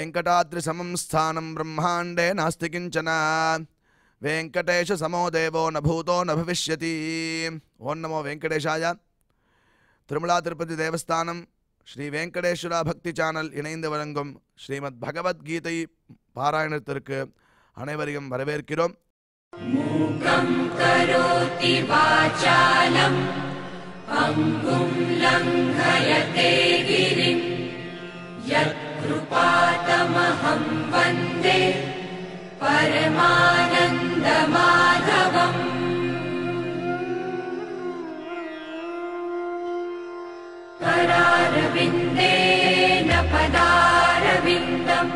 वेङ्कटाद्रिसमं स्थानं ब्रह्माण्डे नास्ति किञ्चन वेङ्कटेशसमो देवो न भूतो न भविष्यति ओं नमो वेङ्कटेशाय திருமலா திருப்பதி தேவஸ்தானம் ஸ்ரீ வெங்கடேஸ்வரா பக்தி சேனல் இணைந்து வழங்கும் ஸ்ரீமத் பகவத்கீதை பாராயணத்திற்கு அனைவரையும் வரவேற்கிறோம் करोति वाचालम् पङ्गुम् लङ्घयते गिरिम् यत्कृपातमहं वन्दे परमानन्दमाधवम् करारविन्देन पदारविन्दम्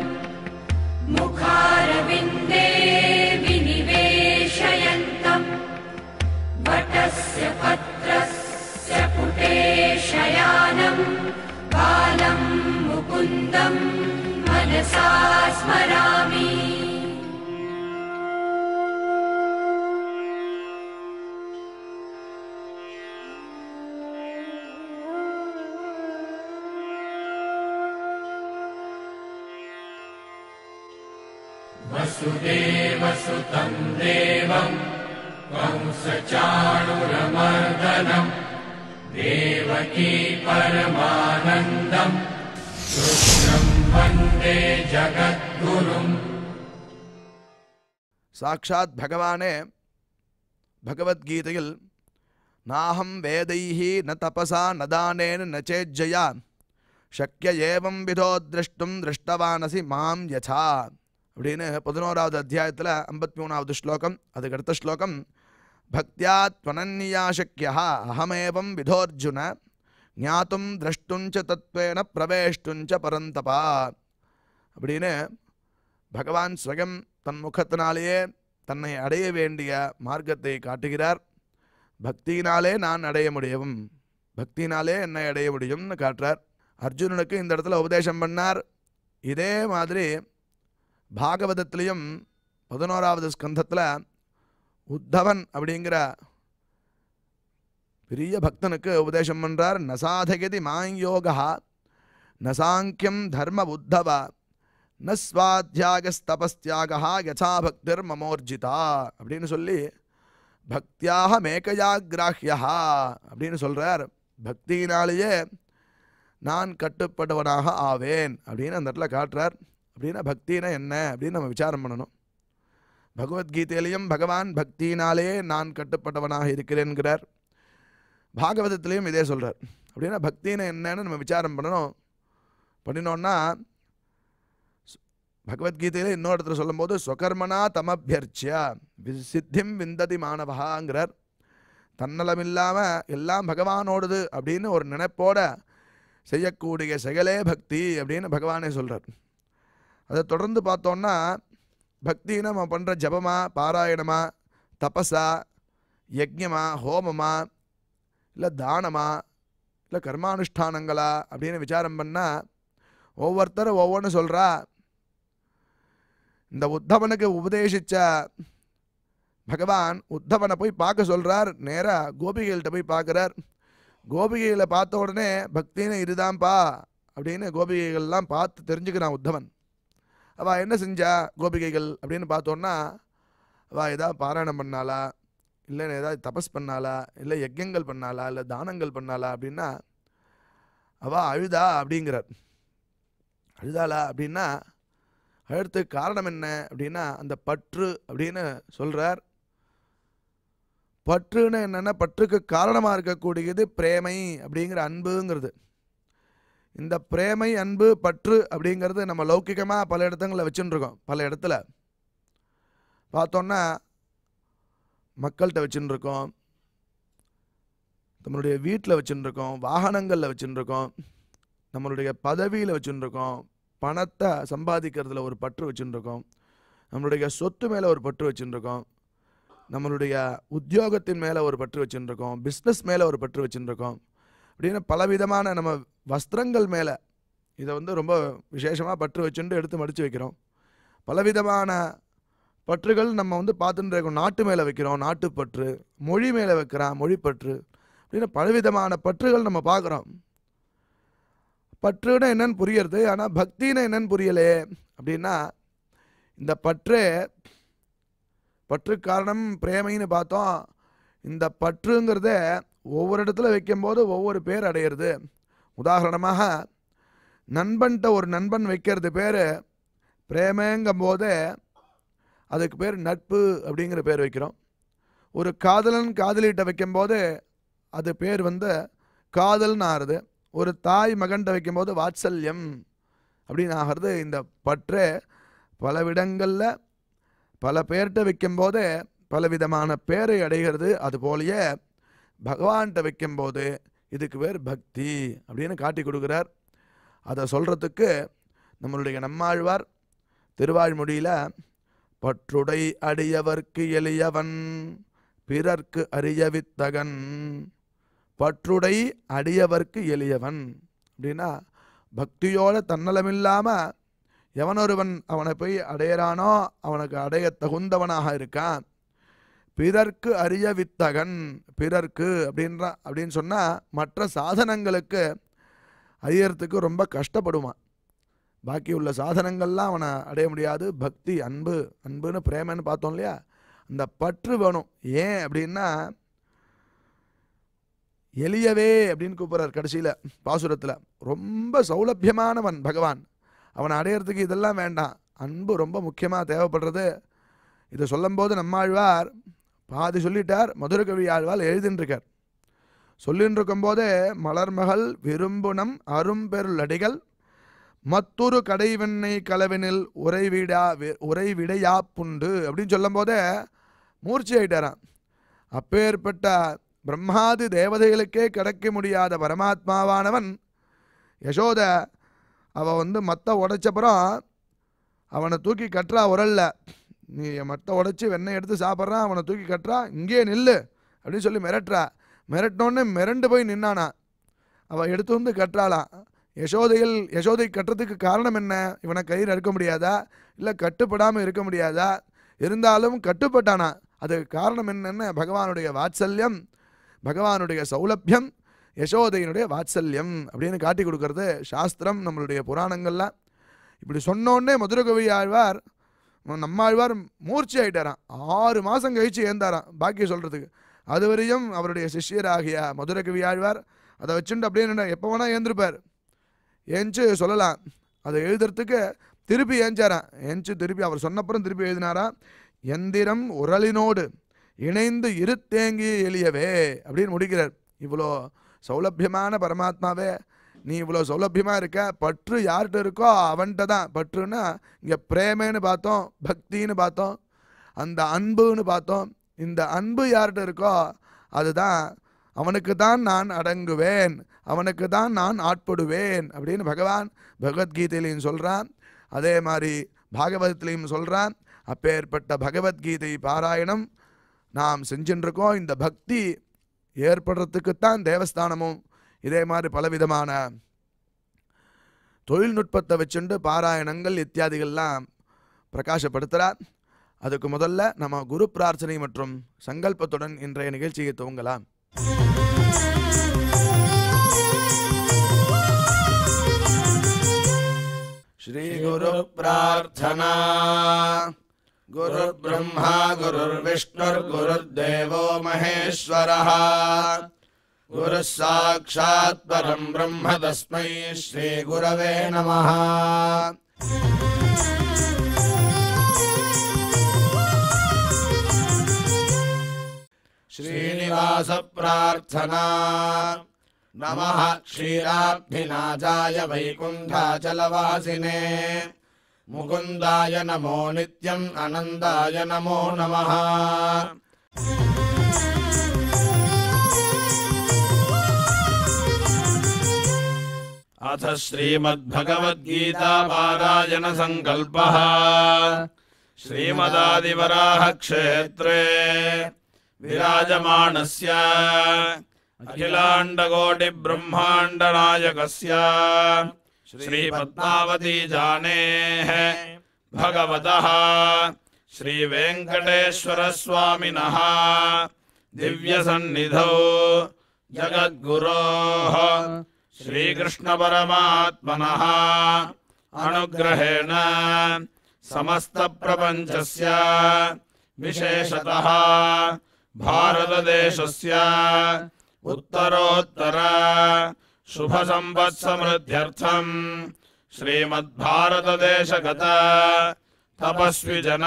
मुखारविन्दे विनिवेशयन्तम् वटस्य पत्रस्य पुटे शयानम् बालम् मुकुन्दम् मनसा स्मरामि वसुदेवसुतम् देवम् कंसचाणुरमर्दनम् देवकी परमानन्दम् कृष्णम् वन्दे जगद्गुरुम् சாக்ஷாத் பகவானே பகவத்கீதையில் நாஹம் வேதைஹி ந தபசா நதானேன ந சேஜ்ஜயா சக்கிய ஏவம் விதோ திரஷ்டும் திருஷ்டவானசி மாம் யசா அப்படின்னு பதினோராவது அத்தியாயத்தில் ஐம்பத்தி மூணாவது ஸ்லோகம் அதுக்கு அடுத்த ஸ்லோகம் பக்தியா துவனன்யா சக்கியா அகமேவம் விதோர்ஜுன ஞாத்தும் திரஷ்டுஞ்ச தத்வேன பிரவேஷ்டுஞ்ச பரந்தபா அப்படின்னு பகவான் ஸ்வயம் தன் முகத்தினாலேயே தன்னை அடைய வேண்டிய மார்க்கத்தை காட்டுகிறார் பக்தியினாலே நான் அடைய முடியும் பக்தியினாலே என்னை அடைய முடியும்னு காட்டுறார் அர்ஜுனனுக்கு இந்த இடத்துல உபதேசம் பண்ணார் இதே மாதிரி பாகவதத்திலையும் பதினோராவது ஸ்கந்தத்தில் உத்தவன் அப்படிங்கிற பெரிய பக்தனுக்கு உபதேசம் பண்ணுறார் நசாதகதி மாயோகா நசாங்கியம் தர்ம உத்தவ ந ஸ்வாத்தியாகஸ்தபஸ்தியாக யசா பக்திர் மமோர்ஜிதா அப்படின்னு சொல்லி பக்தியாக மேகையா கிராஹ்யா அப்படின்னு சொல்கிறார் பக்தியினாலேயே நான் கட்டுப்படுவனாக ஆவேன் அப்படின்னு அந்த இடத்துல காட்டுறார் அப்படின்னா பக்தினா என்ன அப்படின்னு நம்ம விசாரம் பண்ணணும் பகவத்கீதையிலையும் பகவான் பக்தியினாலே நான் கட்டுப்பட்டவனாக இருக்கிறேன்கிறார் பாகவதத்திலையும் இதே சொல்கிறார் அப்படின்னா பக்தினா என்னன்னு நம்ம விசாரம் பண்ணணும் பண்ணினோன்னா பகவத்கீதையில் இன்னொரு இடத்துல சொல்லும்போது ஸ்வகர்மனா தமபியர்ச்சியா வி- சித்திம் விந்ததி மாணவகாங்கிறார் தன்னலமில்லாமல் எல்லாம் பகவானோடது அப்படின்னு ஒரு நினைப்போட செய்யக்கூடிய செயலே பக்தி அப்படின்னு பகவானே சொல்கிறார் அதை தொடர்ந்து பார்த்தோன்னா பக்தின்னு நம்ம பண்ணுற ஜபமா பாராயணமா தபஸா யஜ்யமா ஹோமமா இல்லை தானமா இல்லை கர்மானுஷ்டானங்களா அப்படின்னு விசாரம் பண்ணால் ஒவ்வொருத்தரும் ஒவ்வொன்று சொல்கிறா இந்த உத்தவனுக்கு உபதேசித்த பகவான் உத்தவனை போய் பார்க்க சொல்கிறார் நேராக கோபிகைகள்கிட்ட போய் பார்க்குறார் கோபிகைகளை பார்த்த உடனே பக்தின்னு இதுதான்ப்பா அப்படின்னு கோபிகைகள்லாம் பார்த்து தெரிஞ்சுக்கிறான் உத்தவன் அவள் என்ன செஞ்சா கோபிகைகள் அப்படின்னு பார்த்தோன்னா அவள் ஏதாவது பாராயணம் பண்ணாளா இல்லை ஏதாவது தபஸ் பண்ணாளா இல்லை யஜ்யங்கள் பண்ணாளா இல்லை தானங்கள் பண்ணாளா அப்படின்னா அவள் அழுதா அப்படிங்கிறார் அழுதாளா அப்படின்னா அழுறதுக்கு காரணம் என்ன அப்படின்னா அந்த பற்று அப்படின்னு சொல்கிறார் பற்றுன்னு என்னென்னா பற்றுக்கு காரணமாக இருக்கக்கூடியது பிரேமை அப்படிங்கிற அன்புங்கிறது இந்த பிரேமை அன்பு பற்று அப்படிங்கிறது நம்ம லௌகிகமாக பல இடத்துங்களில் வச்சுட்டுருக்கோம் பல இடத்துல பார்த்தோன்னா மக்கள்கிட்ட வச்சுட்டுருக்கோம் நம்மளுடைய வீட்டில் வச்சுட்டுருக்கோம் வாகனங்களில் வச்சுட்டுருக்கோம் நம்மளுடைய பதவியில் வச்சுட்டுருக்கோம் பணத்தை சம்பாதிக்கிறதுல ஒரு பற்று வச்சுட்டுருக்கோம் நம்மளுடைய சொத்து மேலே ஒரு பற்று வச்சுட்டுருக்கோம் நம்மளுடைய உத்தியோகத்தின் மேலே ஒரு பற்று வச்சுட்டுருக்கோம் பிஸ்னஸ் மேலே ஒரு பற்று வச்சுட்டுருக்கோம் அப்படின்னு பலவிதமான நம்ம வஸ்திரங்கள் மேலே இதை வந்து ரொம்ப விசேஷமாக பற்று வச்சுட்டு எடுத்து மடித்து வைக்கிறோம் பலவிதமான பற்றுகள் நம்ம வந்து பார்த்துட்டு இருக்கோம் நாட்டு மேலே வைக்கிறோம் நாட்டுப்பற்று மொழி மேலே வைக்கிறான் மொழிப்பற்று அப்படின்னு பலவிதமான பற்றுகள் நம்ம பார்க்குறோம் பற்றுன்னா என்னன்னு புரியறது ஆனால் பக்தின்னா என்னன்னு புரியலே அப்படின்னா இந்த பற்று பற்று காரணம் பிரேமைன்னு பார்த்தோம் இந்த பற்றுங்கிறத ஒவ்வொரு இடத்துல வைக்கும்போது ஒவ்வொரு பேர் அடையிறது உதாரணமாக நண்பன்கிட்ட ஒரு நண்பன் வைக்கிறது பேர் பிரேமைங்கும் போது அதுக்கு பேர் நட்பு அப்படிங்கிற பேர் வைக்கிறோம் ஒரு காதலன் காதலிட்ட வைக்கும்போது அது பேர் வந்து காதல்னு ஆறுது ஒரு தாய் மகன்கிட்ட வைக்கும்போது வாத்சல்யம் அப்படின்னு ஆகிறது இந்த பற்று பல விடங்களில் பல பேர்கிட்ட வைக்கும்போது பலவிதமான பேரை அடைகிறது அதுபோலயே பகவான்கிட்ட வைக்கும்போது இதுக்கு பேர் பக்தி அப்படின்னு காட்டி கொடுக்குறார் அதை சொல்கிறதுக்கு நம்மளுடைய நம்மாழ்வார் திருவாழ்மொழியில் பற்றுடை அடியவர்க்கு எளியவன் பிறர்க்கு அறியவித்தகன் பற்றுடை அடியவர்க்கு எளியவன் அப்படின்னா பக்தியோட தன்னலமில்லாமல் எவனொருவன் அவனை போய் அடையிறானோ அவனுக்கு அடைய தகுந்தவனாக இருக்கான் பிறர்க்கு அறிய வித்தகன் பிறர்க்கு அப்படின்ற அப்படின்னு சொன்னால் மற்ற சாதனங்களுக்கு அறியறதுக்கு ரொம்ப கஷ்டப்படுவான் பாக்கி உள்ள சாதனங்கள்லாம் அவனை அடைய முடியாது பக்தி அன்பு அன்புன்னு பிரேமன்னு பார்த்தோம் இல்லையா அந்த பற்று வேணும் ஏன் அப்படின்னா எளியவே அப்படின்னு கூப்பிட்றார் கடைசியில் பாசுரத்தில் ரொம்ப சௌலபியமானவன் பகவான் அவனை அடையிறதுக்கு இதெல்லாம் வேண்டாம் அன்பு ரொம்ப முக்கியமாக தேவைப்படுறது இதை சொல்லும்போது நம்மாழ்வார் பாதி சொல்லிட்டார் மதுரகவி ஆழ்வார் எழுதின்றிருக்கார் சொல்லின்னு இருக்கும்போதே மலர்மகள் விரும்புனம் அரும்பெருளடிகள் மத்தொரு கடைவெண்ணை கலவினில் உறைவிடா வி- உறைவிடையா புண்டு அப்படின்னு சொல்லும்போதே மூர்ச்சி ஆயிட்டாராம் அப்பேற்பட்ட பிரம்மாதி தேவதைகளுக்கே கிடைக்க முடியாத பரமாத்மாவானவன் யசோத அவ வந்து மத்த உடைச்சப்புறம் அவனை தூக்கி கட்டுறா உரல்ல நீ மத்த உடைச்சி வெண்ணெய் எடுத்து சாப்பிட்றான் அவனை தூக்கி கட்டுறா இங்கே நில்லு அப்படின்னு சொல்லி மிரட்டுறா மிரட்டினோடனே மிரண்டு போய் நின்னானா அவள் எடுத்து வந்து கட்டுறாளாம் யசோதையில் யசோதை கட்டுறதுக்கு காரணம் என்ன இவனை கயிறு அறுக்க முடியாதா இல்லை கட்டுப்படாமல் இருக்க முடியாதா இருந்தாலும் கட்டுப்பட்டானா அதுக்கு காரணம் என்னென்ன பகவானுடைய வாத்சல்யம் பகவானுடைய சௌலபியம் யசோதையினுடைய வாத்சல்யம் அப்படின்னு காட்டி கொடுக்கறது சாஸ்திரம் நம்மளுடைய புராணங்கள்லாம் இப்படி சொன்னோடனே மதுரகவி ஆழ்வார் நம்மாழ்வார் மூர்ச்சி ஆயிட்டாராம் ஆறு மாதம் கழிச்சு ஏந்தாராம் பாக்கியம் சொல்கிறதுக்கு அதுவரையும் அவருடைய சிஷ்யராகிய மதுரகவி ஆழ்வார் அதை வச்சுட்டு அப்படியே நின்னா எப்போ வேணால் ஏந்திருப்பார் ஏஞ்சு சொல்லலாம் அதை எழுதுறதுக்கு திருப்பி ஏஞ்சாராம் ஏஞ்சு திருப்பி அவர் சொன்னப்புறம் திருப்பி எழுதினாராம் எந்திரம் உரலினோடு இணைந்து இருத்தேங்கி எளியவே அப்படின்னு முடிக்கிறார் இவ்வளோ சௌலபியமான பரமாத்மாவே நீ இவ்வளோ சௌலபியமாக இருக்க பற்று யார்கிட்ட இருக்கோ அவன்கிட்ட தான் பற்றுன்னா இங்கே பிரேமன்னு பார்த்தோம் பக்தின்னு பார்த்தோம் அந்த அன்புன்னு பார்த்தோம் இந்த அன்பு யார்கிட்ட இருக்கோ அதுதான் அவனுக்கு தான் நான் அடங்குவேன் அவனுக்கு தான் நான் ஆட்படுவேன் அப்படின்னு பகவான் பகவத்கீதையிலையும் சொல்கிறான் அதே மாதிரி பாகவதத்திலையும் சொல்கிறான் அப்பேற்பட்ட பகவத்கீதை பாராயணம் நாம் செஞ்சுட்டு இருக்கோம் இந்த பக்தி ஏற்படுறதுக்குத்தான் தேவஸ்தானமும் இதே மாதிரி பலவிதமான தொழில்நுட்பத்தை வச்சுண்டு பாராயணங்கள் இத்தியாதிகள்லாம் பிரகாசப்படுத்துகிறார் அதுக்கு முதல்ல நம்ம குரு பிரார்த்தனை மற்றும் சங்கல்பத்துடன் இன்றைய நிகழ்ச்சியை துவங்கலாம் ஸ்ரீ குரு பிரார்த்தனா गुरुर्ब्रह्मा गुरुर्विष्णुर्गुरुर्देवो महेश्वरः गुरुः साक्षात् परम् ब्रह्म तस्मै श्रीगुरवे नमः श्रीनिवासप्रार्थना नमः क्षीराब्धिनाजाय वैकुण्ठाचलवासिने मुकुन्दाय नमो नित्यम् अनन्दाय नमो नमः अथ श्रीमद्भगवद्गीतापारायणसङ्कल्पः श्रीमदादिवराहक्षेत्रे विराजमाणस्य अखिलाण्डकोटिब्रह्माण्डनायकस्य श्रीपद्मावती जानेः भगवतः श्रीवेङ्कटेश्वरस्वामिनः दिव्यसन्निधौ जगद्गुरोः श्रीकृष्णपरमात्मनः अनुग्रहेण समस्तप्रपञ्चस्य विशेषतः भारतदेशस्य उत्तरोत्तर शुभसम्पत्समृद्ध्यर्थम् श्रीमद्भारतदेशगत तपस्विजन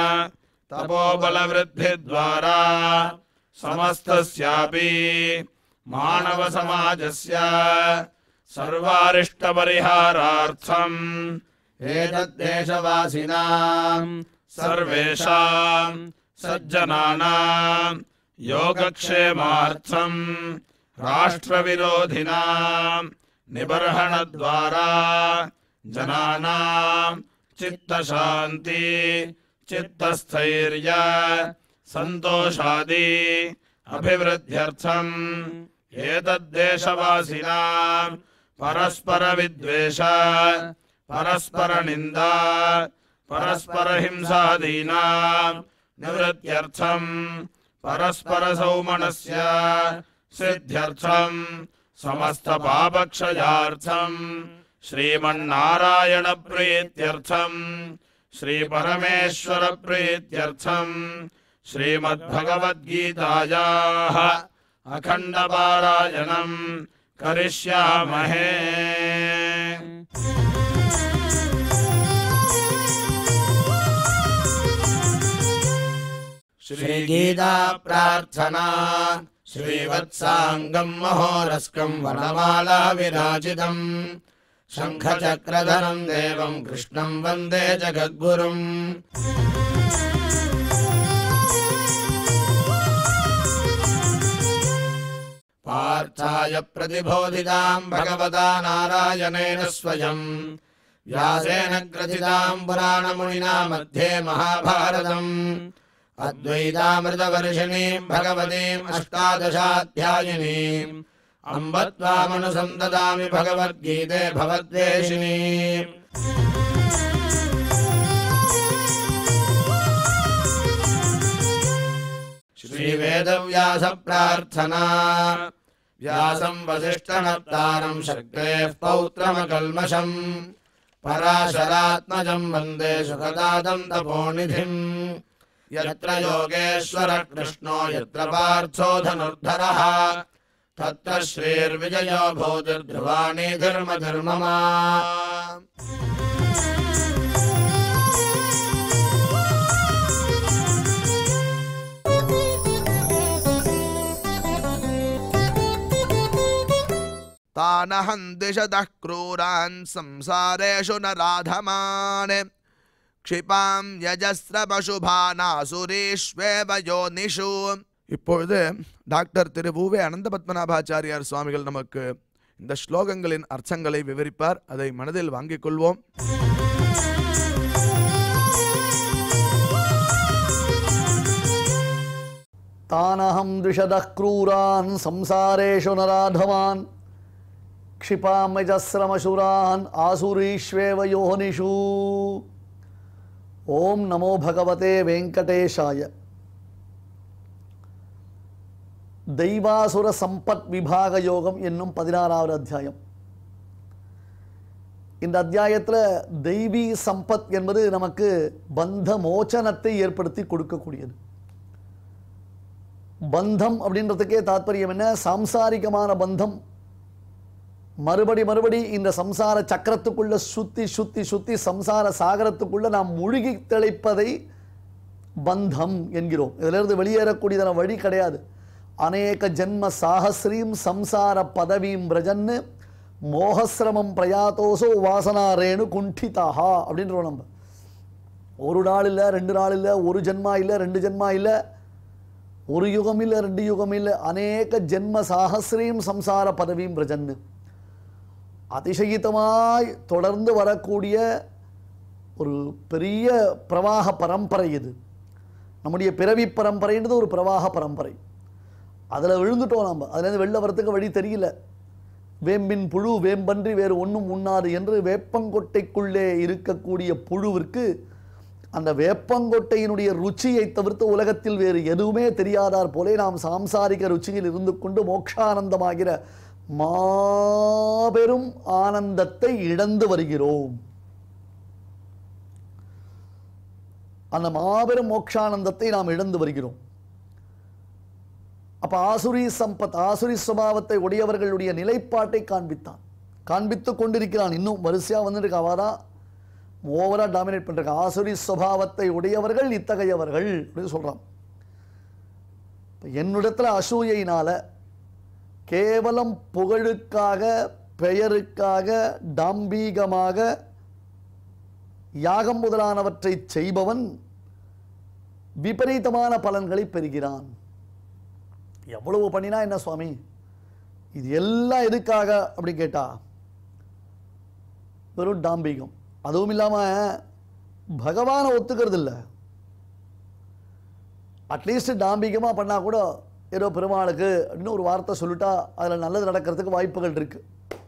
तपोबलवृद्धिद्वारा समस्तस्यापि मानवसमाजस्य सर्वारिष्टपरिहारार्थम् एतद्देशवासिनाम् सर्वेषाम् सज्जनानाम् योगक्षेमार्थम् राष्ट्रविरोधिनाम् निबर्हणद्वारा जनानाम् चित्तशान्ति चित्तस्थैर्य सन्तोषादि अभिवृद्ध्यर्थम् एतद्देशवासिनाम् परस्परविद्वेष परस्परनिन्दा परस्परहिंसादीनाम् निवृत्त्यर्थम् परस्परसौमनस्य सिद्ध्यर्थम् समस्तपापक्षयार्थम् श्रीमन्नारायणप्रीत्यर्थम् श्रीपरमेश्वरप्रीत्यर्थम् श्रीमद्भगवद्गीतायाः अखण्डपारायणम् करिष्यामहे श्रीगीता प्रार्थना श्रीवत्साङ्गम् महोरस्कम् वनमाला विराजितम् शङ्खचक्रधरम् देवम् कृष्णम् वन्दे जगद्गुरुम् पार्थाय प्रतिबोधिताम् भगवता नारायणेन स्वयम् व्यासेन ग्रथिताम् पुराणमुनिना मध्ये महाभारतम् अद्वैतामृतवर्षिणीम् भगवतीम् अष्टादशाध्यायिनीम् अम्ब त्वामनुसन्ददामि भगवद्गीते भवद्वेषिणी श्रीवेदव्यासप्रार्थना व्यासम् वसिष्ठनप्तारम् शक्तेः पौत्रमकल्मषम् पराशरात्मजम् वन्दे सुखदादम् तपोनिधिम् यत्र योगेश्वरः कृष्णो यत्र पार्थो धनुर्धरः तत्र श्रीर्विजयो भूतिर्ध्रुवाणी धर्मधर्ममा तानहं दिशतः क्रूरान् संसारेषु न राधमान् क्षिपां यजस्रपशुभानासुरेष्वेव யோனிஷு இப்பொழுது டாக்டர் திரு உவே அனந்த பத்மநாபாச்சாரியார் சுவாமிகள் நமக்கு இந்த ஸ்லோகங்களின் அர்த்தங்களை விவரிப்பார் அதை மனதில் வாங்கிக் கொள்வோம் तानहं द्विषदः क्रूरान् संसारेषु नराधमान् क्षिपामजस्रमशुरान् आसुरीष्वेव योनिषु ॐ नमो भगवते वेङ्कटेशाय தெய்வாசுர சம்பத் விபாக யோகம் என்னும் பதினாறாவது அத்தியாயம் இந்த அத்தியாயத்தில் தெய்வீ சம்பத் என்பது நமக்கு பந்த மோச்சனத்தை ஏற்படுத்தி கொடுக்கக்கூடியது பந்தம் அப்படின்றதுக்கே தாத்பரியம் என்ன சாம்சாரிகமான பந்தம் மறுபடி மறுபடி இந்த சம்சார சக்கரத்துக்குள்ள சுத்தி சுத்தி சுத்தி சம்சார சாகரத்துக்குள்ள நாம் முழுகி தெளிப்பதை பந்தம் என்கிறோம் இதிலிருந்து வெளியேறக்கூடியதான வழி கிடையாது அநேக ஜென்ம சாகஸ்ரீம் சம்சார பதவீம் பிரஜன்னு மோகசிரமம் பிரயாத்தோசோ வாசனாரேணு குண்டிதாஹா அப்படின்றோம் நம்ம ஒரு நாள் இல்லை ரெண்டு நாள் இல்லை ஒரு ஜென்மா இல்லை ரெண்டு ஜென்மா இல்லை ஒரு யுகம் இல்லை ரெண்டு யுகம் இல்லை அநேக ஜென்ம சாகசிரீம் சம்சார பதவியும் பிரஜன்னு அதிசயித்தமாய் தொடர்ந்து வரக்கூடிய ஒரு பெரிய பிரவாக பரம்பரை இது நம்முடைய பிறவி பரம்பரைன்றது ஒரு பிரவாக பரம்பரை அதில் விழுந்துட்டோம் நம்ம அதுலேருந்து வெளில வரத்துக்கு வழி தெரியல வேம்பின் புழு வேம்பன்றி வேறு ஒன்றும் உண்ணாது என்று வேப்பங்கொட்டைக்குள்ளே இருக்கக்கூடிய புழுவிற்கு அந்த வேப்பங்கொட்டையினுடைய ருச்சியை தவிர்த்து உலகத்தில் வேறு எதுவுமே தெரியாதார் போலே நாம் சாம்சாரிக ருச்சியில் இருந்து கொண்டு மோக்ஷானந்தமாகிற மாபெரும் ஆனந்தத்தை இழந்து வருகிறோம் அந்த மாபெரும் மோட்சானந்தத்தை நாம் இழந்து வருகிறோம் அப்ப ஆசுரி சம்பத் ஆசுரி சுபாவத்தை உடையவர்களுடைய நிலைப்பாட்டை காண்பித்தான் காண்பித்துக் கொண்டிருக்கிறான் இன்னும் வரிசையா வந்துட்டு அவதான் ஓவரா டாமினேட் பண்றாங்க ஆசுரி சுபாவத்தை உடையவர்கள் இத்தகையவர்கள் அப்படின்னு சொல்றான் இப்ப என்னிடத்துல அசூயையினால கேவலம் புகழுக்காக பெயருக்காக டாம்பீகமாக யாகம் முதலானவற்றை செய்பவன் விபரீதமான பலன்களை பெறுகிறான் எவ்வளவு பண்ணினா என்ன சுவாமி இது எல்லாம் எதுக்காக அப்படி கேட்டா வெறும் டாம்பீகம் அதுவும் இல்லாம பகவானை ஒத்துக்கிறது இல்லை அட்லீஸ்ட் டாம்பிகமாக பண்ணால் கூட ஏதோ பெருமாளுக்கு அப்படின்னு ஒரு வார்த்தை சொல்லிட்டா அதில் நல்லது நடக்கிறதுக்கு வாய்ப்புகள் இருக்கு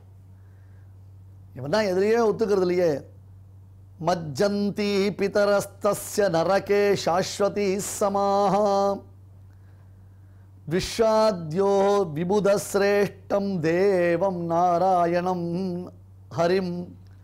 இவன் தான் எதிரையே ஒத்துக்கிறது இல்லையே மஜ்ஜந்தி பிதரஸ்தஸ்ய நரகே சாஸ்வதி சமாஹா விஷாத்யோ விபுதஸ்ரேஷ்டம் தேவம் நாராயணம் ஹரிம்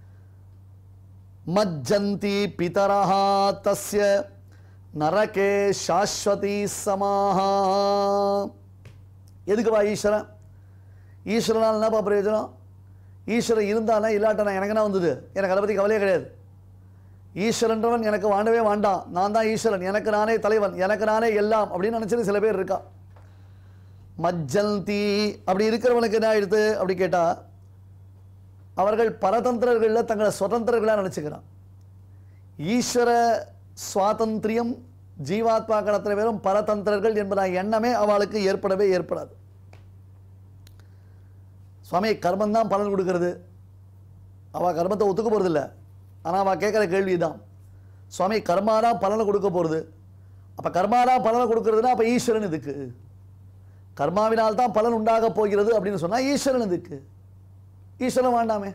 மஜ்ஜந்தி பிதரஹ தஸ்ய நரகே சாஸ்வதி சமாஹா எதுக்குப்பா ஈஸ்வரன் ஈஸ்வரனால் என்னப்பா பிரயோஜனம் ஈஸ்வரன் இருந்தானா இல்லாட்டனா எனக்கு என்ன வந்தது எனக்கு அதை பற்றி கவலையே கிடையாது ஈஸ்வரன்றவன் எனக்கு வாண்டவே வேண்டாம் நான் தான் ஈஸ்வரன் எனக்கு நானே தலைவன் எனக்கு நானே எல்லாம் அப்படின்னு நினச்சிட்டு சில பேர் இருக்கா மஜ்ஜந்தி அப்படி இருக்கிறவனுக்கு என்ன ஆயிடுது அப்படி கேட்டா அவர்கள் பரதந்திரர்களில் தங்களை சுதந்திரர்களாக நினச்சிக்கிறான் ஈஸ்வர சுவாதந்திரியம் ஜீவாத்மாக்கள் அத்தனை பேரும் பரதந்திரர்கள் என்பதான எண்ணமே அவளுக்கு ஏற்படவே ஏற்படாது சுவாமி கர்மம் தான் பலன் கொடுக்கிறது அவள் கர்மத்தை ஒத்துக்க போகிறதில்ல ஆனால் அவள் கேட்குற கேள்வி தான் சுவாமி கர்மா தான் பலனை கொடுக்க போகிறது அப்போ கர்மா தான் பலனை கொடுக்கறதுன்னா அப்போ ஈஸ்வரன் இதுக்கு கர்மாவினால் தான் பலன் உண்டாக போகிறது அப்படின்னு சொன்னால் ஈஸ்வரன் இதுக்கு ஈஸ்வரன் வேண்டாமே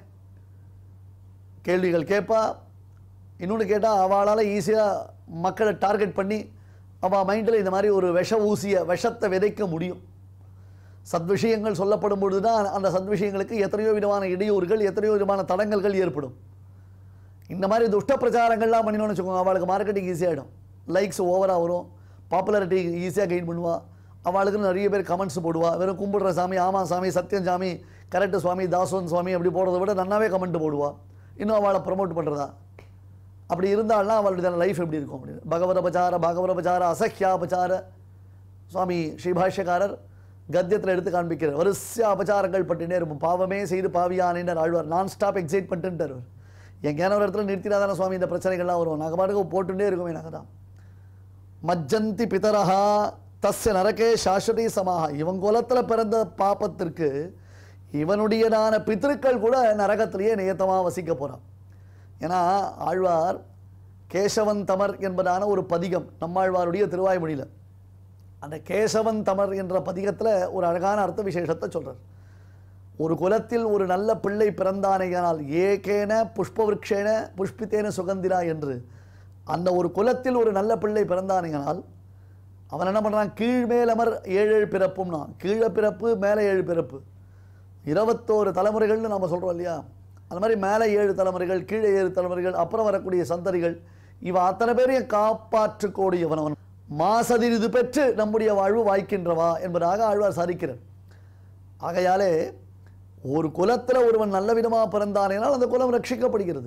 கேள்விகள் கேட்பா இன்னொன்று கேட்டால் அவளால் ஈஸியாக மக்களை டார்கெட் பண்ணி அவள் மைண்டில் இந்த மாதிரி ஒரு விஷ ஊசியை விஷத்தை விதைக்க முடியும் சத்விஷயங்கள் சொல்லப்படும் பொழுது தான் அந்த சத்விஷயங்களுக்கு எத்தனையோ விதமான இடையூறுகள் எத்தனையோ விதமான தடங்கல்கள் ஏற்படும் இந்த மாதிரி துஷ்ட பிரச்சாரங்கள்லாம் பண்ணினோம்னு வச்சுக்கோங்க அவளுக்கு மார்க்கெட்டிங் ஈஸியாகிடும் லைக்ஸ் ஓவராக வரும் பாப்புலாரிட்டி ஈஸியாக கெயின் பண்ணுவா அவளுக்கு நிறைய பேர் கமெண்ட்ஸ் போடுவா வெறும் கும்பிடுற சாமி ஆமாம் சாமி சத்யம் சாமி கரெக்டு சுவாமி தாசோன் சுவாமி அப்படி போடுறத விட நன்னாவே கமெண்ட் போடுவா இன்னும் அவளை ப்ரமோட் பண்ணுறதா அப்படி இருந்தால்னா அவளுடைய லைஃப் எப்படி இருக்கும் அப்படின்னு பகவதபச்சார பாகவதபச்சார அசஹ்யாபச்சார சுவாமி ஸ்ரீபாஷ்யக்காரர் கத்தியத்தில் எடுத்து காண்பிக்கிறார் வரிசையா அபச்சாரங்கள் பட்டுனே இருக்கும் பாவமே செய்து பாவியானேன்னு ஆழ்வார் நான் ஸ்டாப் எக்ஸைட் பண்ணிட்டுருவர் எங்கேயான ஒரு இடத்துல நிறுத்தினா தானே சுவாமி இந்த பிரச்சனைகள்லாம் வரும் நாங்கள் பாட்டுக்கு போட்டுட்டே இருக்குமே நாங்கள் தான் மஜ்ஜந்தி பிதரஹா தஸ்ய நரகே சாஸ்வதி சமாஹா இவன் குலத்தில் பிறந்த பாப்பத்திற்கு இவனுடையதான பித்திருக்கள் கூட நரகத்திலேயே நியத்தமாக வசிக்க போகிறான் ஏன்னா ஆழ்வார் கேசவன் தமர் என்பதான ஒரு பதிகம் நம்மாழ்வாருடைய திருவாய்மொழியில் அந்த கேசவன் தமர் என்ற பதிகத்தில் ஒரு அழகான அர்த்த விசேஷத்தை சொல்றார் ஒரு குலத்தில் ஒரு நல்ல பிள்ளை பிறந்தானேயானால் ஏகேன புஷ்பவிருக்ஷேன புஷ்பித்தேன சுகந்திரா என்று அந்த ஒரு குலத்தில் ஒரு நல்ல பிள்ளை பிறந்தானேயானால் அவன் என்ன பண்ணுறான் கீழ்மேலமர் ஏழு ஏழு பிறப்பும்னா கீழே பிறப்பு மேலே ஏழு பிறப்பு இருபத்தோரு தலைமுறைகள்னு நம்ம சொல்கிறோம் இல்லையா அந்த மாதிரி மேலே ஏழு தலைமுறைகள் கீழே ஏழு தலைமுறைகள் அப்புறம் வரக்கூடிய சந்ததிகள் இவன் அத்தனை பேரையும் காப்பாற்றுக்கூடியவன் அவன் மாசதிரிது பெற்று நம்முடைய வாழ்வு வாய்க்கின்றவா என்பதாக ஆழ்வார் சாதிக்கிறார் ஆகையாலே ஒரு குலத்தில் ஒருவன் நல்ல விதமாக பிறந்தானேனால் அந்த குலம் ரட்சிக்கப்படுகிறது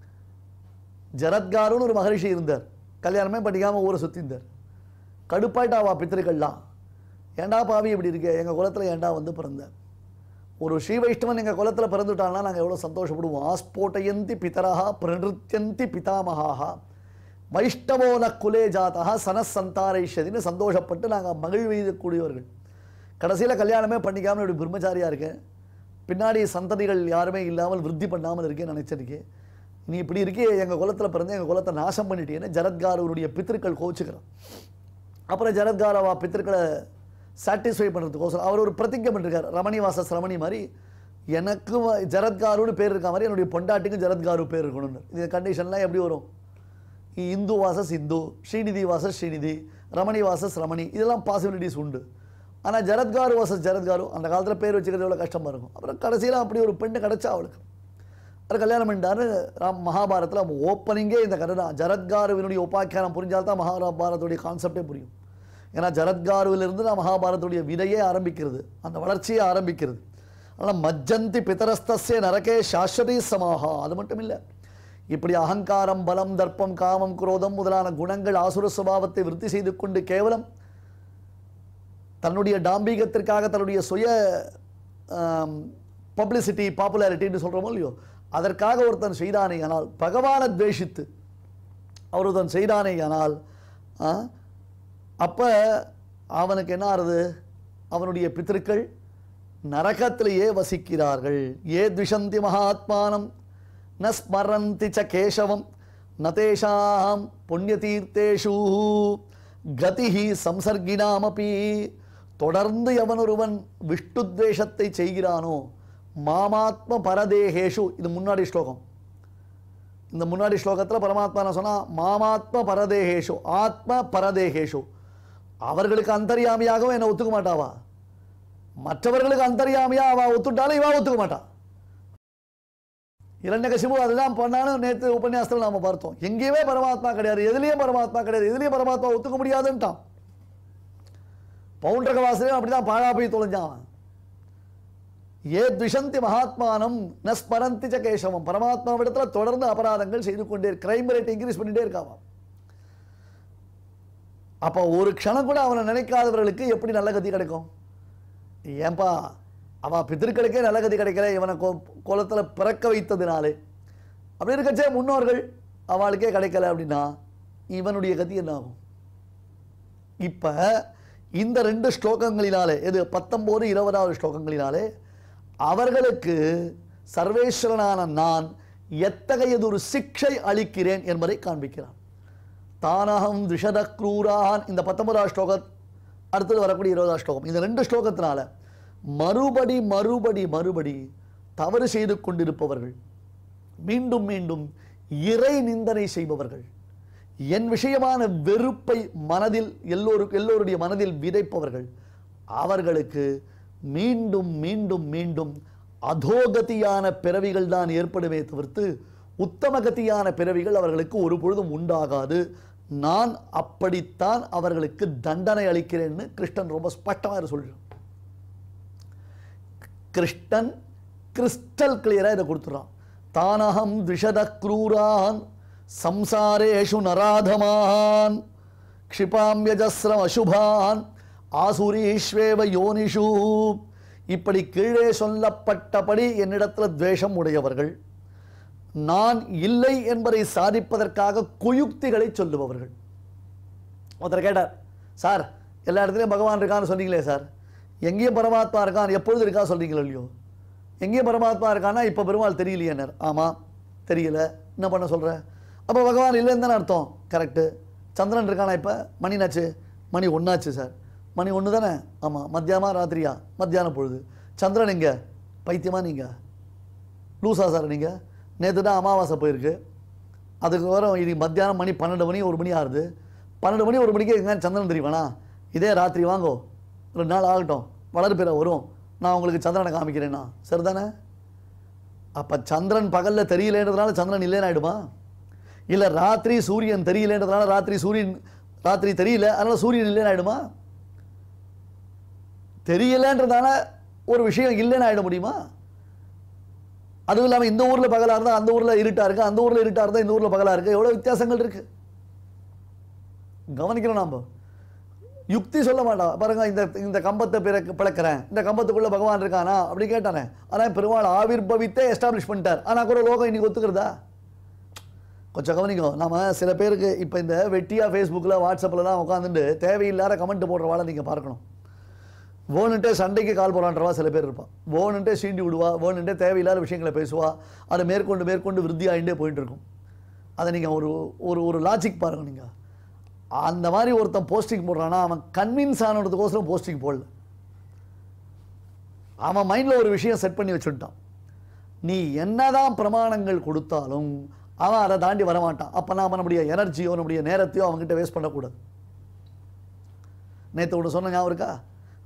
ஜரத்காருன்னு ஒரு மகரிஷி இருந்தார் கல்யாணமே பண்ணிக்காமல் ஊரை சுற்றிந்தார் கடுப்பாயிட்டாவா பித்திருக்கள்லாம் ஏண்டா பாவி இப்படி இருக்கே எங்கள் குலத்தில் ஏண்டா வந்து பிறந்த ஒரு ஸ்ரீ வைஷ்ணவன் எங்கள் குலத்தில் பிறந்துட்டான்னா நாங்கள் எவ்வளோ சந்தோஷப்படுவோம் ஆஸ்போட்டயந்தி பிதரஹா பிரநிருத்தியந்தி பிதாமகாஹா வைஷ்ணவோ ந குலே ஜாதா சனசந்தாரைஷதின்னு சந்தோஷப்பட்டு நாங்கள் மகிழ்வெய்தக்கூடியவர்கள் கடைசியில் கல்யாணமே பண்ணிக்காமல் இப்படி பிரம்மச்சாரியாக இருக்கேன் பின்னாடி சந்ததிகள் யாருமே இல்லாமல் விருத்தி பண்ணாமல் இருக்கேன்னு நினச்சிருக்கேன் நீ இப்படி இருக்கே எங்கள் குலத்தில் பிறந்து எங்கள் குலத்தை நாசம் பண்ணிட்டேன்னு ஜரத்காரவருடைய பித்திருக்கள் கோச்சுக்கிறான் அப்புறம் ஜரத்காரவா பித்திருக்களை சாட்டிஸ்ஃபை பண்ணுறதுக்கோசரம் அவர் ஒரு பிரதிஜை பண்ணிருக்கார் ரமணிவாச ரமணி மாதிரி எனக்கு வ- ஜரத்காருன்னு பேர் இருக்க மாதிரி என்னுடைய பொண்டாட்டிக்கும் ஜரத்காரு பேர் இருக்கணும்னு இந்த கண்டிஷன்லாம் எப்படி வரும் Indhu versus Indhu Srinidhi versus Srinidhi Ramani versus Ramani இதெல்லாம் பாசிபிலிட்டிஸ் உண்டு ஆனால் ஜரத்காரு வசஸ் ஜரத்காரு அந்த காலத்தில் பேர் வச்சுக்கிறது எவ்வளோ கஷ்டமாக இருக்கும் அப்புறம் கடைசியில் அப்படி ஒரு பெண்ணு கிடச்சா அவளுக்கு அவர் கல்யாணம் பண்ணிட்டாரு ராம் மகாபாரத்தில் ஓப்பனிங்கே இந்த கதை தான் ஜரத்காருவினுடைய உபாக்கியானம் புரிஞ்சால்தான் மகாபாரத்துடைய கான்செப்டே புரியும் ஏன்னா ஜரத்காருவிலிருந்து தான் மகாபாரத்துடைய விதையே ஆரம்பிக்கிறது அந்த வளர்ச்சியே ஆரம்பிக்கிறது ஆனால் மஜ்ஜந்தி பிதரஸ்தஸ்ய நரகே சாஸ்வதி சமாஹா அது மட்டும் இல்லை இப்படி அகங்காரம் பலம் தர்ப்பம் காமம் குரோதம் முதலான குணங்கள் ஆசுர சுபாவத்தை விருத்தி செய்து கொண்டு கேவலம் தன்னுடைய டாம்பீகத்திற்காக தன்னுடைய சுய பப்ளிசிட்டி பாப்புலாரிட்டின்னு சொல்கிறோமோ இல்லையோ அதற்காக ஒருத்தன் செய்தானே ஆனால் பகவானை துவேஷித்து அவர் ஒருத்தன் செய்தானே ஆனால் அப்போ அவனுக்கு என்ன ஆறுது அவனுடைய பித்திருக்கள் நரகத்திலேயே வசிக்கிறார்கள் ஏ த்விஷந்தி மகாத்மானம் ந ஸ்மரந்தி ச கேசவம் நதேஷாம் புண்ணியதீர்த்தேஷு கதிஹி சம்சர்கினாமபி தொடர்ந்து எவனொருவன் விஷ்ணுத்வேஷத்தை செய்கிறானோ மாமாத்ம பரதேகேஷு இது முன்னாடி ஸ்லோகம் இந்த முன்னாடி ஸ்லோகத்தில் பரமாத்மா என்ன சொன்னா மாமாத்ம பரதேகேஷு ஆத்ம பரதேகேஷு அவர்களுக்கு அந்தர்யாமியாகவும் என்னை ஒத்துக்க மாட்டாவா மற்றவர்களுக்கு அந்தர்யாமியா அவ ஒத்துட்டாலும் இவா ஒத்துக்க மாட்டா இரண்யகசிபு அதுதான் பண்ணான்னு நேற்று உபன்யாசத்தில் நாம பார்த்தோம் எங்கேயுமே பரமாத்மா கிடையாது எதுலேயும் பரமாத்மா கிடையாது எதுலேயும் பரமாத்மா ஒத்துக்க முடியாதுன்ட்டான் பவுண்டரக வாசலையும் அப்படிதான் பாழா போய் தொலைஞ்சான் அவன். ஏ துஷந்தி மகாத்மானம் ந ஸ்மரந்தி ச கேசவம் பரமாத்மாவிடத்துல தொடர்ந்து அபராதங்கள் செய்து கொண்டே கிரைம் ரேட் இன்க்ரீஸ் பண்ணிட்டே இருக்காவான் அப்போ ஒரு க்ஷணம் கூட அவனை நினைக்காதவர்களுக்கு எப்படி நல்ல கதி கிடைக்கும் ஏன்பா அவன் பித்திருக்களுக்கே நல்ல கதி கிடைக்கல இவனை கோ குளத்தில் பிறக்க வைத்ததினாலே அப்படி இருக்கச்சே முன்னோர்கள் அவளுக்கே கிடைக்கல அப்படின்னா இவனுடைய கதி என்ன ஆகும் இப்போ இந்த ரெண்டு ஸ்லோகங்களினாலே இது பத்தொம்போது இருபதாவது ஸ்லோகங்களினாலே அவர்களுக்கு சர்வேஸ்வரனான நான் எத்தகையதொரு சிக்ஷை அளிக்கிறேன் என்பதை காண்பிக்கிறான் தானகம் விஷத க்ரூரான் இந்த பத்தொன்பதாவது ஸ்லோகம் அடுத்தது வரக்கூடிய இருபதாவது ஸ்லோகம் இந்த ரெண்டு ஸ்லோகத்தினால மறுபடி மறுபடி மறுபடி தவறு செய்து கொண்டிருப்பவர்கள் மீண்டும் மீண்டும் இறை நிந்தனை செய்பவர்கள் என் விஷயமான வெறுப்பை மனதில் எல்லோரும் எல்லோருடைய மனதில் விதைப்பவர்கள் அவர்களுக்கு மீண்டும் மீண்டும் மீண்டும் அதோகதியான பிறவிகள் தான் ஏற்படுமே தவிர்த்து உத்தமகதியான பிறவிகள் அவர்களுக்கு ஒரு பொழுதும் உண்டாகாது நான் அப்படித்தான் அவர்களுக்கு தண்டனை அளிக்கிறேன்னு கிருஷ்ணன் ரொம்ப ஸ்பஷ்டமாக சொல்கிறான் கிருஷ்ணன் கிறிஸ்டல் கிளியராக இதை கொடுத்துறான் தானகம் விஷத க்ரூரான் சம்சாரேஷு நராதமான் க்ஷிபாம்பியஜஸ்ரம் அசுபான் ஆசுரீஸ்வேவ யோனிஷு இப்படி கீழே சொல்லப்பட்டபடி என்னிடத்தில் துவேஷம் உடையவர்கள் நான் இல்லை என்பதை சாதிப்பதற்காக குயுக்திகளை சொல்லுபவர்கள் ஒருத்தர் கேட்டார் சார் எல்லா இடத்துலையும் பகவான் இருக்கான்னு சொன்னீங்களே சார் எங்கேயும் பரமாத்மா இருக்கான் எப்பொழுது இருக்கா சொல்றீங்களோ இல்லையோ எங்கேயும் பரமாத்மா இருக்கான்னா இப்போ பெருமாள் தெரியலையேனர் ஆமாம் தெரியல என்ன பண்ண சொல்கிறேன் அப்போ பகவான் இல்லைன்னு தானே அர்த்தம் கரெக்டு சந்திரன் இருக்கானா இப்போ மணினாச்சு மணி ஒன்றாச்சு சார் மணி ஒன்று தானே ஆமாம் மத்தியானமா ராத்திரியா மத்தியான பொழுது சந்திரன் எங்கே பைத்தியமா நீங்கள் லூசா சார் நீங்கள் நேற்று தான் அமாவாசை போயிருக்கு அதுக்கு வரும் இது மத்தியானம் மணி பன்னெண்டு மணி ஒரு மணி ஆகுது பன்னெண்டு மணி ஒரு மணிக்கு எங்க சந்திரன் தெரியுமாண்ணா இதே ராத்திரி வாங்கோ ரெண்டு நாள் ஆகட்டும் வளர்ப்பிற வரும் நான் உங்களுக்கு சந்திரனை காமிக்கிறேன்னா சரிதானே அப்போ சந்திரன் பகலில் தெரியலேன்றதுனால சந்திரன் இல்லைன்னு ஆயிடுமா இல்லை ராத்திரி சூரியன் தெரியலேன்றதுனால ராத்திரி சூரியன் ராத்திரி தெரியல அதனால சூரியன் இல்லைன்னு ஆயிடுமா தெரியலன்றதால ஒரு விஷயம் இல்லைன்னு ஆயிட முடியுமா அதுவும் இல்லாமல் இந்த ஊரில் பகலாக இருந்தால் அந்த ஊரில் இருட்டாக இருக்குது அந்த ஊரில் இருட்டாக இருந்தால் இந்த ஊரில் பகலாக இருக்குது எவ்வளோ வித்தியாசங்கள் இருக்குது கவனிக்கிறோம் நாம் யுக்தி சொல்ல மாட்டான் பாருங்க இந்த இந்த கம்பத்தை பிறக்க பிளக்கிறேன் இந்த கம்பத்துக்குள்ள பகவான் இருக்கானா அப்படி கேட்டானே ஆனால் பெருமாள் ஆவிர்பவித்தே எஸ்டாப்ளிஷ் பண்ணிட்டார் ஆனால் கூட லோகம் இன்னைக்கு ஒத்துக்கிறதா கொஞ்சம் கவனிக்கோ நாம சில பேருக்கு இப்போ இந்த வெட்டியாக ஃபேஸ்புக்கில் வாட்ஸ்அப்லலாம் உட்காந்துட்டு தேவையில்லாத கமெண்ட் போடுறவாளை நீங்கள் பார்க்கணும் வேணுன்ட்டே சண்டைக்கு கால் போறான்றவா சில பேர் இருப்பான் வேணுன்ட்டே சீண்டி விடுவா வேணுன்ட்டே தேவையில்லாத விஷயங்களை பேசுவா அதை மேற்கொண்டு மேற்கொண்டு விருத்தி ஆகிட்டே போயிட்டு இருக்கும் அதை நீங்கள் ஒரு ஒரு ஒரு லாஜிக் பாருங்க நீங்கள் அந்த மாதிரி ஒருத்தன் போஸ்டிங் போடுறான்னா அவன் கன்வின்ஸ் ஆனதுக்கோசரம் போஸ்டிங் போடல அவன் மைண்டில் ஒரு விஷயம் செட் பண்ணி வச்சுட்டான் நீ என்னதான் பிரமாணங்கள் கொடுத்தாலும் அவன் அதை தாண்டி வரமாட்டான் அப்போ நான் நம்முடைய எனர்ஜியோ நம்முடைய நேரத்தையோ அவன்கிட்ட வேஸ்ட் பண்ணக்கூடாது நேற்று ஒன்று சொன்ன ஞாபகம் இருக்கா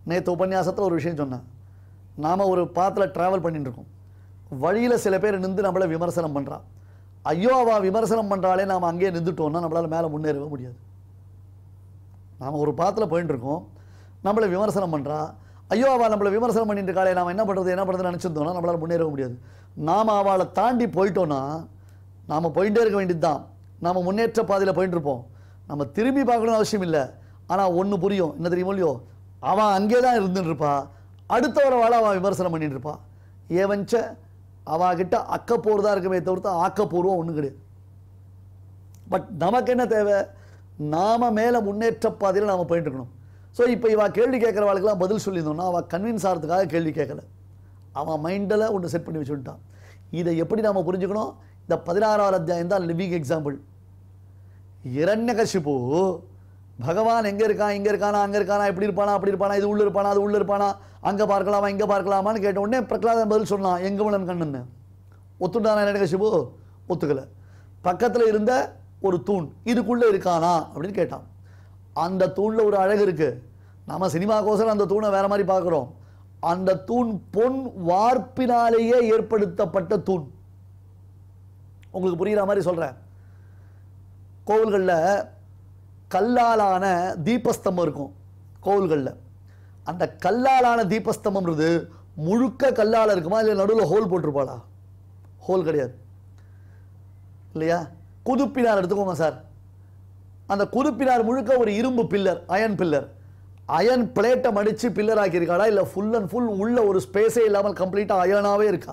நேற்று உபன்யாசத்தில் ஒரு விஷயம் சொன்னேன் நாம் ஒரு பாத்தில் ட்ராவல் பண்ணிட்டு இருக்கோம் வழியில் சில பேர் நின்று நம்மளை விமர்சனம் பண்ணுறா ஐயோ அவள் விமர்சனம் பண்ணுறாளே நாம் அங்கேயே நின்றுட்டோம்னா நம்மளால் மேலே முன்னேறவே முடியாது நாம் ஒரு பாத்தில் போயிட்டு இருக்கோம் நம்மளை விமர்சனம் பண்ணுறா ஐயோ அவள் நம்மளை விமர்சனம் பண்ணிட்டு இருக்காளே நாம் என்ன பண்ணுறது என்ன பண்ணுறதுன்னு நினச்சிருந்தோம்னா நம்மளால் முன்னேறவே முடியாது நாம் அவளை தாண்டி போயிட்டோன்னா நாம் போயிட்டே இருக்க வேண்டியது தான் நாம் முன்னேற்ற பாதையில் போயிட்டு இருப்போம் நம்ம திரும்பி பார்க்கணும்னு அவசியம் இல்லை ஆனால் ஒன்று புரியும் என்ன தெரியுமோ இல்லையோ அவன் அங்கே தான் இருந்துட்டு இருப்பா அடுத்தவரை வாழ அவன் விமர்சனம் பண்ணிட்டு இருப்பா ஏவஞ்ச அவகிட்ட அக்கப்போர் தான் இருக்குமே தவிர்த்து ஆக்கப்பூர்வம் ஒன்றும் கிடையாது பட் நமக்கு என்ன தேவை நாம மேலே முன்னேற்ற பாதையில் நாம் போயிட்டு இருக்கணும் ஸோ இப்போ இவ கேள்வி கேட்குறவாளுக்கெல்லாம் பதில் சொல்லியிருந்தோம்னா அவள் கன்வின்ஸ் ஆகிறதுக்காக கேள்வி கேட்கல அவன் மைண்டில் ஒன்று செட் பண்ணி வச்சுட்டான் இதை எப்படி நாம் புரிஞ்சுக்கணும் இந்த பதினாறாவது அத்தியாயம் தான் லிவிங் எக்ஸாம்பிள் இரண்யகசிபு பகவான் எங்கே இருக்கான் இங்கே இருக்கானா அங்கே இருக்கானா இப்படி இருப்பானா அப்படி இருப்பானா இது உள்ள இருப்பானா அது உள்ள இருப்பானா அங்கே பார்க்கலாமா இங்கே பார்க்கலாமான்னு கேட்ட உடனே பிரகலாதன் பதில் சொன்னான் எங்கமலன் கண்ணன்னு ஒத்துட்டானா இரண்யகசிபு ஒத்துக்கலை பக்கத்தில் இருந்த ஒரு தூண் இதுக்குள்ளே இருக்கானா அப்படின்னு கேட்டான் அந்த தூணில் ஒரு அழகு இருக்கு நம்ம சினிமாக்கோசரம் அந்த தூணை வேற மாதிரி பார்க்குறோம் அந்த தூண் பொன் வார்ப்பினாலேயே ஏற்படுத்தப்பட்ட தூண் உங்களுக்கு புரியுற மாதிரி சொல்கிறேன் கோவில்களில் கல்லாலான தீபஸ்தம்பம் இருக்கும் கோவில்களில் அந்த கல்லாலான தீபஸ்தம்பம்ன்றது முழுக்க கல்லால் இருக்குமா இல்லை நடுவில் ஹோல் போட்டிருப்பாளா ஹோல் கிடையாது இல்லையா குதுப்பினார் எடுத்துக்கோங்க சார் அந்த குதுப்பினார் முழுக்க ஒரு இரும்பு பில்லர் அயன் பில்லர் அயன் பிளேட்டை மடித்து பில்லர் ஆக்கியிருக்காளா இல்லை ஃபுல் அண்ட் ஃபுல் உள்ள ஒரு ஸ்பேஸே இல்லாமல் கம்ப்ளீட்டாக அயனாகவே இருக்கா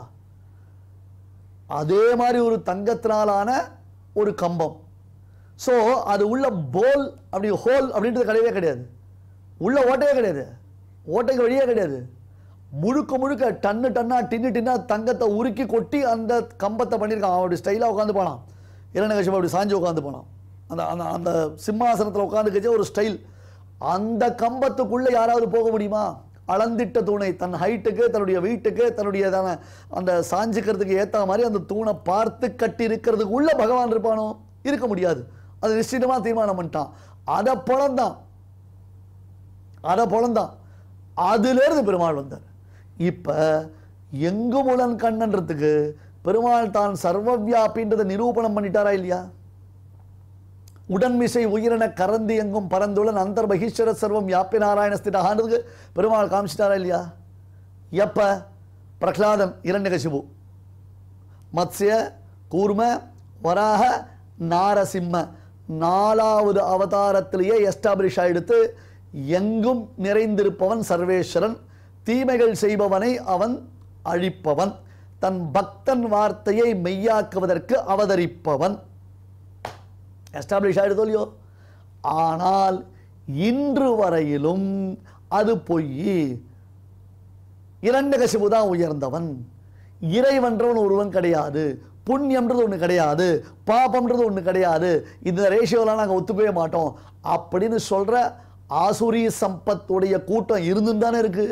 அதே மாதிரி ஒரு தங்கத்தினாலான ஒரு கம்பம் ஸோ அது உள்ள போல் அப்படி ஹோல் அப்படின்றது கிடையவே கிடையாது உள்ள ஓட்டையே கிடையாது ஓட்டைக்கு வழியே கிடையாது முழுக்க முழுக்க டன்னு டன்னா டின்னு டின்னா தங்கத்தை உருக்கி கொட்டி அந்த கம்பத்தை பண்ணியிருக்கான் அவன் அப்படி ஸ்டைலாக உட்காந்து போனான் இரண்டகட்சம் அப்படி சாஞ்சு உட்காந்து போனான் அந்த அந்த அந்த சிம்மாசனத்தில் உட்காந்துக்கச்சே ஒரு ஸ்டைல் அந்த கம்பத்துக்குள்ளே யாராவது போக முடியுமா அளந்திட்ட தூணை தன் ஹைட்டுக்கு தன்னுடைய வீட்டுக்கு தன்னுடைய தான- அந்த சாஞ்சிக்கிறதுக்கு ஏற்ற மாதிரி அந்த தூணை பார்த்து கட்டி இருக்கிறதுக்கு உள்ள பகவான் இருப்பானோ இருக்க முடியாது அது நிச்சயமாக தீர்மானம் பண்ணிட்டான் அதை பொழந்தான் அதை பொழந்தான் அதிலிருந்து பெருமாள் வந்தார் இப்போ எங்குமுலன் கண்ணன்றதுக்கு பெருமாள் தான் சர்வவியாபின்றதை நிரூபணம் பண்ணிட்டாரா இல்லையா உடன்மிசை உயிரின கரந்து எங்கும் பரந்துடன் அந்தர் பகீஸ்வர சர்வம் யாப்பி நாராயண ஸ்திடான்றதுக்கு பெருமாள் காமிச்சிட்டாரா இல்லையா எப்ப பிரகலாதன் இரண்யகசிபு மத்ஸ்ய கூர்ம வராக நாரசிம்ம நாலாவது அவதாரத்திலேயே எஸ்டாப்ளிஷ் ஆயிடுத்து எங்கும் நிறைந்திருப்பவன் சர்வேஸ்வரன் தீமைகள் செய்பவனை அவன் அழிப்பவன் தன் பக்தன் வார்த்தையை மெய்யாக்குவதற்கு அவதரிப்பவன் எஸ்டாப்ளிஷ் ஆகிடுதோ இல்லையோ ஆனால் இன்று வரையிலும் அது பொய் இரண்டகசிபு தான் உயர்ந்தவன் இறைவன்றவன் ஒருவன் கிடையாது புண்ணியம்ன்றது ஒன்று கிடையாது பாபம்ன்றது ஒன்று கிடையாது இந்த ரேஷியோலாம் நாங்கள் ஒத்துக்கவே மாட்டோம் அப்படின்னு சொல்ற ஆசுரி சம்பத்துடைய கூட்டம் இருந்துன்னு தானே இருக்கு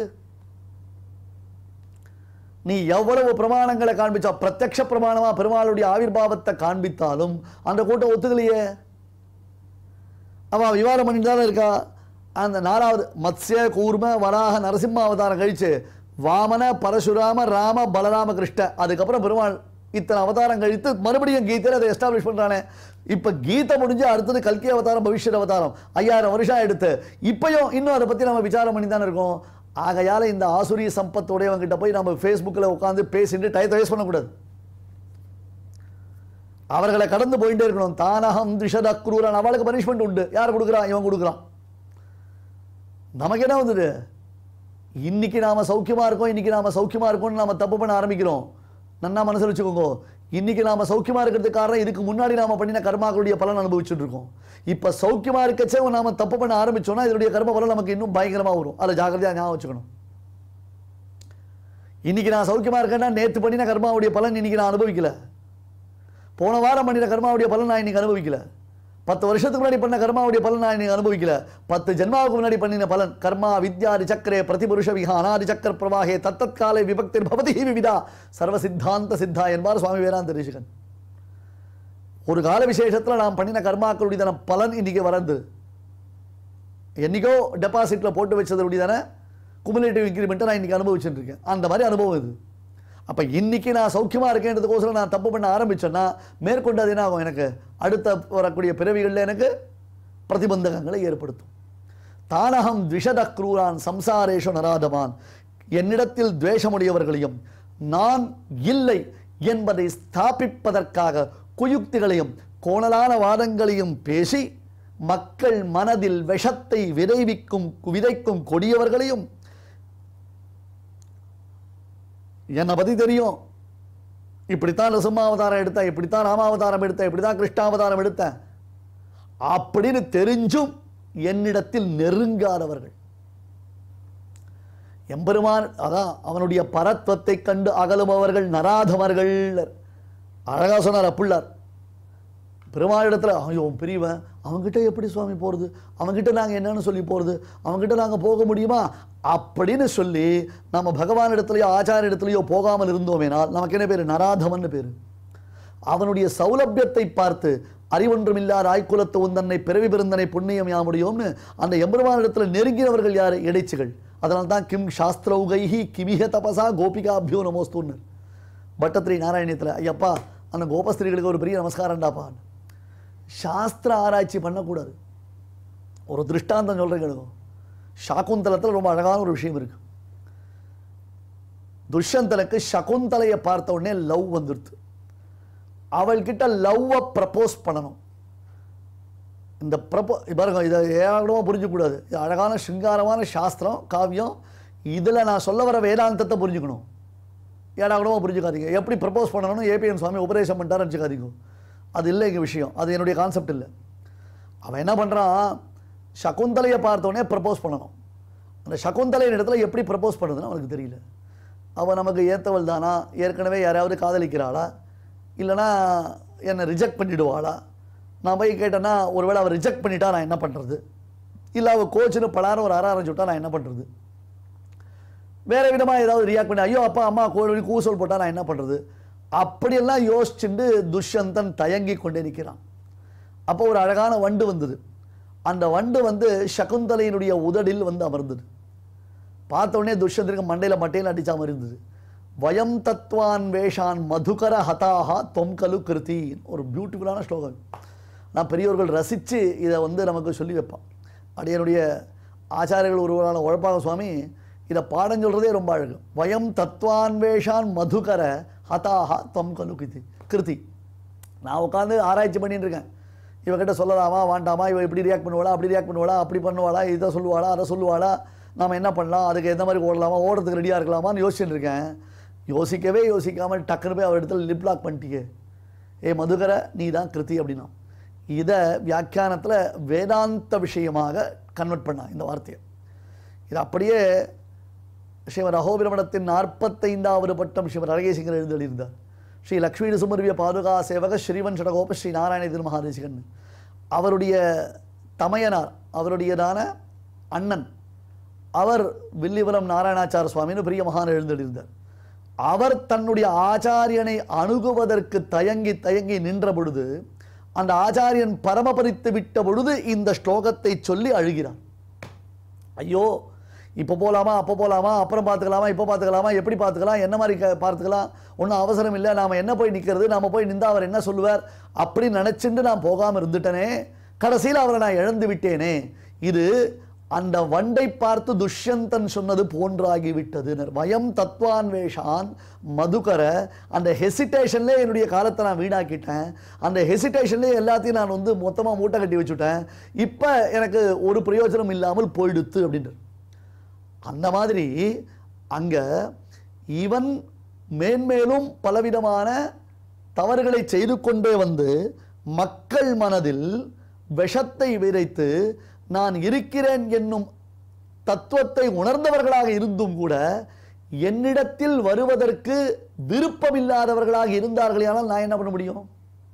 நீ எவ்வளவு பிரமாணங்களை காண்பிச்சா பிரத்யக்ஷ பிரமாணமா பெருமாளுடைய ஆவிர்பாவத்தை காண்பித்தாலும் அந்த கூட்டம் ஒத்துக்கலையே அவன் விவாதம் பண்ணிட்டு தானே இருக்கா அந்த நாலாவது மத்ஸ்ய கூர்ம வராக நரசிம்ம அவதாரம் கழிச்சு வாமன பரசுராம ராம பலராம கிருஷ்ண அதுக்கப்புறம் பெருமாள் இத்தனை அவதாரம் கழித்து மறுபடியும் கீதையில் அதை எஸ்டாப்ளிஷ் பண்றானே இப்போ கீதை முடிஞ்சு அடுத்தது கல்கி அவதாரம் பவிஷ்யத் அவதாரம் ஐயாயிரம் வருஷம் எடுத்து இப்பயும் இன்னும் அதை பற்றி நம்ம விசாரம் பண்ணி தானே இருக்கோம் ஆகையால இந்த ஆசுரிய சம்பத்தோடையவங்கிட்ட போய் நம்ம ஃபேஸ்புக்கில் உட்காந்து பேசிட்டு டயத்தை வேஸ்ட் பண்ணக்கூடாது அவர்களை கடந்து போயிட்டே இருக்கணும் தானகம் திஷத குரூரன் அவளுக்கு பனிஷ்மெண்ட் உண்டு யார் கொடுக்குறான் இவன் கொடுக்குறான் நமக்கு என்ன வந்தது இன்னைக்கு நாம சௌக்கியமா இருக்கோம் இன்னைக்கு நாம சௌக்கியமா இருக்கோம்னு நாம தப்பு பண்ண ஆரம்பிக்கிறோம் நன்னா மனசுல வச்சுக்கோங்க இன்னைக்கு நாம சௌக்கியமா இருக்கிறதுக்கு காரணம் இதுக்கு முன்னாடி நாம பண்ணின கர்மாக்களுடைய பலன் அனுபவிச்சுட்டு இருக்கோம் இப்ப சௌக்கியமா இருக்கச்சே நாம தப்பு பண்ண ஆரம்பிச்சோம்னா இதனுடைய கர்ம பலன் நமக்கு இன்னும் பயங்கரமா வரும் அதை ஜாக்கிரதையா ஞாபகம் வச்சுக்கணும் இன்னைக்கு நான் சௌக்கியமா இருக்கேன்னா நேத்து பண்ணின கர்மாவுடைய பலன் இன்னைக்கு நான் அனுபவிக்கல போன வாரம் பண்ணின கர்மாவுடைய பலன் நான் இன்னைக்கு அனுபவிக்கல பத்து வருஷத்துக்கு முன்னாடி பண்ண கர்மாவுடைய பலன் நான் இன்னைக்கு அனுபவிக்கல பத்து ஜென்மாவுக்கு முன்னாடி பண்ணின பலன் கர்மா வித்யாதி சக்கரே பிரதிபுருஷ விஹா அனாதி சக்கர பிரவாகே தத்தத் காலே விபக்திர் பவதி விவிதா சர்வ சித்தாந்த சித்தா என்பார் சுவாமி வேதாந்த ரிஷிகன் ஒரு கால விசேஷத்துல நாம் பண்ணின கர்மாக்களுடைய பலன் இன்னைக்கு வரது என்னைக்கோ டெபாசிட்ல போட்டு வச்சதுடைய தானே குமுலேட்டிவ் இன்க்ரிமெண்ட்டை நான் இன்னைக்கு அனுபவிச்சுட்டு இருக்கேன் அந்த மாதிரி அனுபவம் இது அப்போ இன்னைக்கு நான் சௌக்கியமா இருக்கேன்றதுக்கோசரம் நான் தப்பு பண்ண ஆரம்பிச்சேன்னா மேற்கொண்டு அது என்ன ஆகும் எனக்கு அடுத்த வரக்கூடிய பிறவிகளில் எனக்கு பிரதிபந்தகங்களை ஏற்படுத்தும் தானகம் த்விஷத க்ரூரான் சம்சாரேஷு நராதமான் என்னிடத்தில் துவேஷமுடையவர்களையும் நான் இல்லை என்பதை ஸ்தாபிப்பதற்காக குயுக்திகளையும் கோணலான வாதங்களையும் பேசி மக்கள் மனதில் விஷத்தை விதைவிக்கும் விதைக்கும் கொடியவர்களையும் என்னை பற்றி தெரியும் இப்படித்தான் நரசிம்மாவதாரம் எடுத்தேன் இப்படித்தான் ராமாவதாரம் எடுத்தேன் இப்படித்தான் கிருஷ்ணாவதாரம் எடுத்தேன் அப்படின்னு தெரிஞ்சும் என்னிடத்தில் நெருங்காதவர்கள் எம்பெருமான் அதான் அவனுடைய பரத்வத்தை கண்டு அகலுபவர்கள் நராதமர்கள் அழகா சொன்னார் அப்புள்ளார் பெருமாளிடத்துல ஐயோ அவன் பெரியவன் அவன்கிட்ட எப்படி சுவாமி போகிறது அவன்கிட்ட நாங்கள் என்னன்னு சொல்லி போகிறது அவன்கிட்ட நாங்கள் போக முடியுமா அப்படின்னு சொல்லி நம்ம பகவான் இடத்துலையோ ஆச்சார இடத்துலையோ போகாமல் இருந்தோமேனால் நமக்கு என்ன பேர் நராதமன்னு பேர் அவனுடைய சௌலபியத்தை பார்த்து அறிவொன்றுமில்லாத ஆய்குலத்து உந்தன்னை பிறவி பெருந்தனை புண்ணியம் யாமுடையோம்னு அந்த எம்பெருமானிடத்துல நெருங்கினவர்கள் யார் இடைச்சிகள் அதனால தான் கிம் சாஸ்திரௌகைஹி கிமிஹ தபசா கோபிகாபியோ நமோஸ்துன்னு பட்டத்திரி நாராயணியத்தில் ஐயப்பா அந்த கோபஸ்திரிகளுக்கு ஒரு பெரிய நமஸ்காரம்டாப்பான்னு சாஸ்திர ஆராய்ச்சி பண்ணக்கூடாது ஒரு திருஷ்டாந்தம் சொல்கிறேன் கேளுங்க சாக்குந்தலத்தில் ரொம்ப அழகான ஒரு விஷயம் இருக்கு துஷ்யந்தனுக்கு சகுந்தலையை பார்த்த உடனே லவ் வந்துடுது அவள்கிட்ட லவ்வை ப்ரப்போஸ் பண்ணணும் இந்த ப்ரப்போ பாருங்க இதை ஏகமாக புரிஞ்சுக்கூடாது இது அழகான சிங்காரமான சாஸ்திரம் காவியம் இதில் நான் சொல்ல வர வேதாந்தத்தை புரிஞ்சுக்கணும் ஏடாகூடமாக புரிஞ்சுக்காதீங்க எப்படி ப்ரப்போஸ் பண்ணணும்னு ஏபிஎன் சுவாமி உபதேசம் பண்ணிட்டாருன்னு வச்சுக்காதீங்க அது இல்லை எங்கள் விஷயம் அது என்னுடைய கான்செப்ட் இல்லை அவன் என்ன பண்ணுறான் சகுந்தலையை பார்த்தோன்னே ப்ரப்போஸ் பண்ணணும் அந்த சகுந்தலையின் இடத்துல எப்படி ப்ரப்போஸ் பண்ணுறதுன்னு அவனுக்கு தெரியல அவன் நமக்கு ஏற்றவள் தானா ஏற்கனவே யாராவது காதலிக்கிறாளா இல்லைனா என்னை ரிஜெக்ட் பண்ணிடுவாளா நான் போய் கேட்டேன்னா ஒருவேளை அவள் ரிஜெக்ட் பண்ணிட்டா நான் என்ன பண்ணுறது இல்லை அவள் கோச்சுன்னு பலாரம் ஒரு அற அரைஞ்சு விட்டா நான் என்ன பண்ணுறது வேற விதமாக ஏதாவது ரியாக்ட் பண்ணி ஐயோ அப்பா அம்மா கோழி கூசல் போட்டால் நான் என்ன பண்ணுறது அப்படியெல்லாம் யோசிச்சுண்டு துஷ்யந்தன் தயங்கி கொண்டே நிற்கிறான் அப்போ ஒரு அழகான வண்டு வந்தது அந்த வண்டு வந்து சகுந்தலையினுடைய உதடில் வந்து அமர்ந்தது பார்த்த உடனே துஷ்யந்தனுக்கு மண்டையில் மட்டையில் அடிச்சா மாதிரி இருந்தது வயம் தத்வான் வேஷான் மதுகர ஹதாஹா தொம்கலு கிருதி ஒரு பியூட்டிஃபுல்லான ஸ்லோகம் நான் பெரியவர்கள் ரசித்து இதை வந்து நமக்கு சொல்லி வைப்பான் அடியனுடைய ஆச்சாரியர்கள் ஒருவரான உழப்பாக சுவாமி இதை பாடம் சொல்கிறதே ரொம்ப அழகு வயம் தத்வான்வேஷான் மதுகர ஹதாஹா தொம் கலு கிருதி கிருதி நான் உட்காந்து ஆராய்ச்சி பண்ணிட்டு இருக்கேன் இவகிட்ட சொல்லலாமா வேண்டாமா இவ இப்படி ரியாக்ட் பண்ணுவாளா அப்படி ரியாக்ட் பண்ணுவாளா அப்படி பண்ணுவாளா இதை சொல்லுவாளா அதை சொல்லுவாளா நாம் என்ன பண்ணலாம் அதுக்கு எந்த மாதிரி ஓடலாமா ஓடுறதுக்கு ரெடியாக இருக்கலாமான்னு யோசிச்சுட்டு இருக்கேன் யோசிக்கவே யோசிக்காமல் டக்குன்னு போய் அவர் இடத்துல லிப் லாக் பண்ணிட்டியே ஏ மதுகர நீ தான் கிருதி அப்படின்னா இதை வியாக்கியானத்தில் வேதாந்த விஷயமாக கன்வெர்ட் பண்ணா இந்த வார்த்தையை இது அப்படியே ஸ்ரீமர் அகோபிரமணத்தின் நாற்பத்தைந்தாவது பட்டம் ஸ்ரீமர் அழகேசிங்கர் எழுந்தெழுந்தார் ஸ்ரீ லக்ஷ்மி சுமர்விய பாதுகா சேவக ஸ்ரீவன் சடகோப ஸ்ரீ நாராயண திருமகாதேசிகன் அவருடைய தமையனார் அவருடையதான அண்ணன் அவர் வில்லிபுரம் நாராயணாச்சார சுவாமின்னு பெரிய மகான் எழுந்தெழுந்தார் அவர் தன்னுடைய ஆச்சாரியனை அணுகுவதற்கு தயங்கி தயங்கி நின்ற பொழுது அந்த ஆச்சாரியன் பரமபரித்து விட்ட பொழுது இந்த ஸ்லோகத்தை சொல்லி அழுகிறார் ஐயோ இப்போ போகலாமா அப்போ போகலாமா அப்புறம் பார்த்துக்கலாமா இப்போ பார்த்துக்கலாமா எப்படி பார்த்துக்கலாம் என்ன மாதிரி க- பார்த்துக்கலாம் ஒன்றும் அவசரம் இல்லை நாம் என்ன போய் நிற்கிறது நாம் போய் நின்றா அவர் என்ன சொல்லுவார் அப்படி நினச்சிட்டு நான் போகாமல் இருந்துட்டேனே கடைசியில் அவரை நான் இழந்து விட்டேனே இது அந்த வண்டை பார்த்து துஷ்யந்தன் சொன்னது போன்றாகி விட்டது வயம் தத்வான்வேஷான் மதுகர அந்த ஹெசிடேஷன்லே என்னுடைய காலத்தை நான் வீணாக்கிட்டேன் அந்த ஹெசிடேஷன்லேயே எல்லாத்தையும் நான் வந்து மொத்தமாக மூட்டை கட்டி வச்சுட்டேன் இப்போ எனக்கு ஒரு பிரயோஜனம் இல்லாமல் போயிடுத்து அப்படின்ட்டு அந்த மாதிரி அங்க இவன் மேன்மேலும் பலவிதமான தவறுகளை செய்து கொண்டே வந்து மக்கள் மனதில் விஷத்தை விதைத்து நான் இருக்கிறேன் என்னும் தத்துவத்தை உணர்ந்தவர்களாக இருந்தும் கூட என்னிடத்தில் வருவதற்கு விருப்பமில்லாதவர்களாக இருந்தார்களேயானால் நான் என்ன பண்ண முடியும்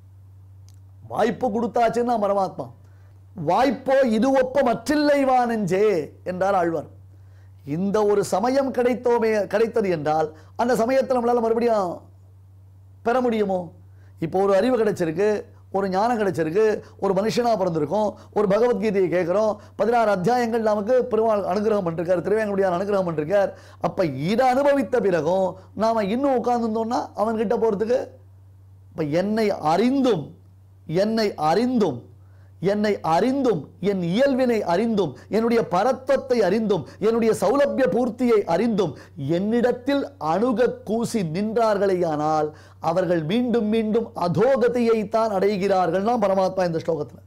வாய்ப்பு கொடுத்தாச்சுன்னா பரமாத்மா வாய்ப்போ இது ஒப்ப மற்றில்லை வா நெஞ்சே என்றார் ஆழ்வார் இந்த ஒரு சமயம் கிடைத்தோமே கிடைத்தது என்றால் அந்த சமயத்தில் நம்மளால மறுபடியும் பெற முடியுமோ இப்போ ஒரு அறிவு கிடைச்சிருக்கு ஒரு ஞானம் கிடைச்சிருக்கு ஒரு மனுஷனா பிறந்திருக்கோம் ஒரு பகவத்கீதையை கேட்குறோம் பதினாறு அத்தியாயங்கள் நமக்கு பெருமாள் அனுகிரகம் பண்ணிருக்கார் திருவேங்கடியார் அனுகிரகம் பண்ணிருக்கார் அப்ப இதை அனுபவித்த பிறகும் நாம இன்னும் உட்கார்ந்துருந்தோம்னா அவன்கிட்ட போறதுக்கு இப்ப என்னை அறிந்தும் என்னை அறிந்தும் என்னை அறிந்தும் என் இயல்பினை அறிந்தும் என்னுடைய பரத்வத்தை அறிந்தும் என்னுடைய சௌலபிய பூர்த்தியை அறிந்தும் என்னிடத்தில் அணுக கூசி நின்றார்களேயானால் அவர்கள் மீண்டும் மீண்டும் அதோகதியை தான் அடைகிறார்கள்னா பரமாத்மா இந்த ஸ்லோகத்துல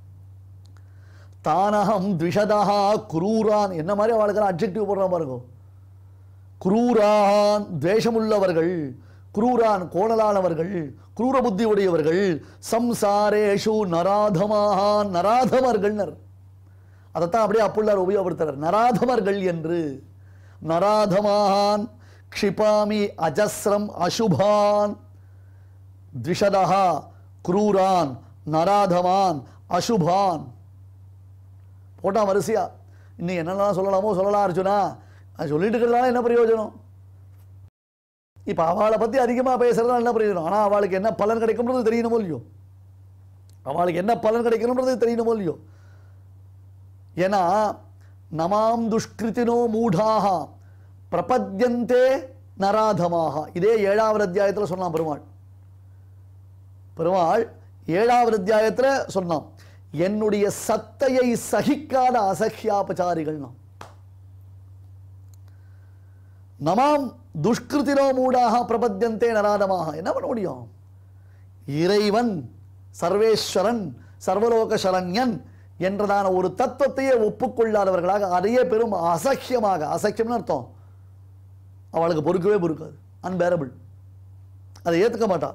தானகம் த்விஷதா குரூரான் என்ன மாதிரி அவளுக்கு அப்ஜெக்டிவ் போடுறான் பாருங்க குரூரான் துவேஷமுள்ளவர்கள் குரூரான் கோணலானவர்கள் குரூர புத்தி உடையவர்கள் சம்சாரேஷு நராதமான் நராதமர்கள்னர் அதைத்தான் அப்படியே அப்புள்ளார் உபயோகப்படுத்துறார் நராதமர்கள் என்று நராதமான் க்ஷிபாமி அஜஸ்ரம் அசுபான் த்விஷதா குரூரான் நராதமான் அசுபான் போட்டான் வரிசையா இன்னும் என்னெல்லாம் சொல்லலாமோ சொல்லலாம் அர்ஜுனா அது சொல்லிட்டு இருக்கிறதால என்ன பிரயோஜனம் இப்போ அவளை பற்றி அதிகமாக பேசுறதுனால என்ன பிரயோஜனம் ஆனால் அவளுக்கு என்ன பலன் கிடைக்கும்ன்றது தெரியணுமோ இல்லையோ அவளுக்கு என்ன பலன் கிடைக்கணும்ன்றது தெரியணுமோ இல்லையோ ஏன்னா நமாம் துஷ்கிருத்தினோ மூடாக பிரபத்யந்தே நராதமாக இதே ஏழாவது அத்தியாயத்தில் சொன்னான் பெருமாள் பெருமாள் ஏழாவது அத்தியாயத்தில் சொன்னான் என்னுடைய சத்தையை சகிக்காத அசஹ்யாபச்சாரிகள் நாம் நமாம் துஷ்கிருத்தினோ மூடாக பிரபத்தியந்தே நராதமாக என்ன பண்ண முடியும் இறைவன் சர்வேஸ்வரன் சர்வலோக சரண்யன் என்றதான ஒரு தத்துவத்தையே ஒப்புக்கொள்ளாதவர்களாக அதையே பெரும் அசக்கியமாக அசக்கியம்னு அர்த்தம் அவளுக்கு பொறுக்கவே பொறுக்காது அன்பேரபிள் அதை ஏற்றுக்க மாட்டா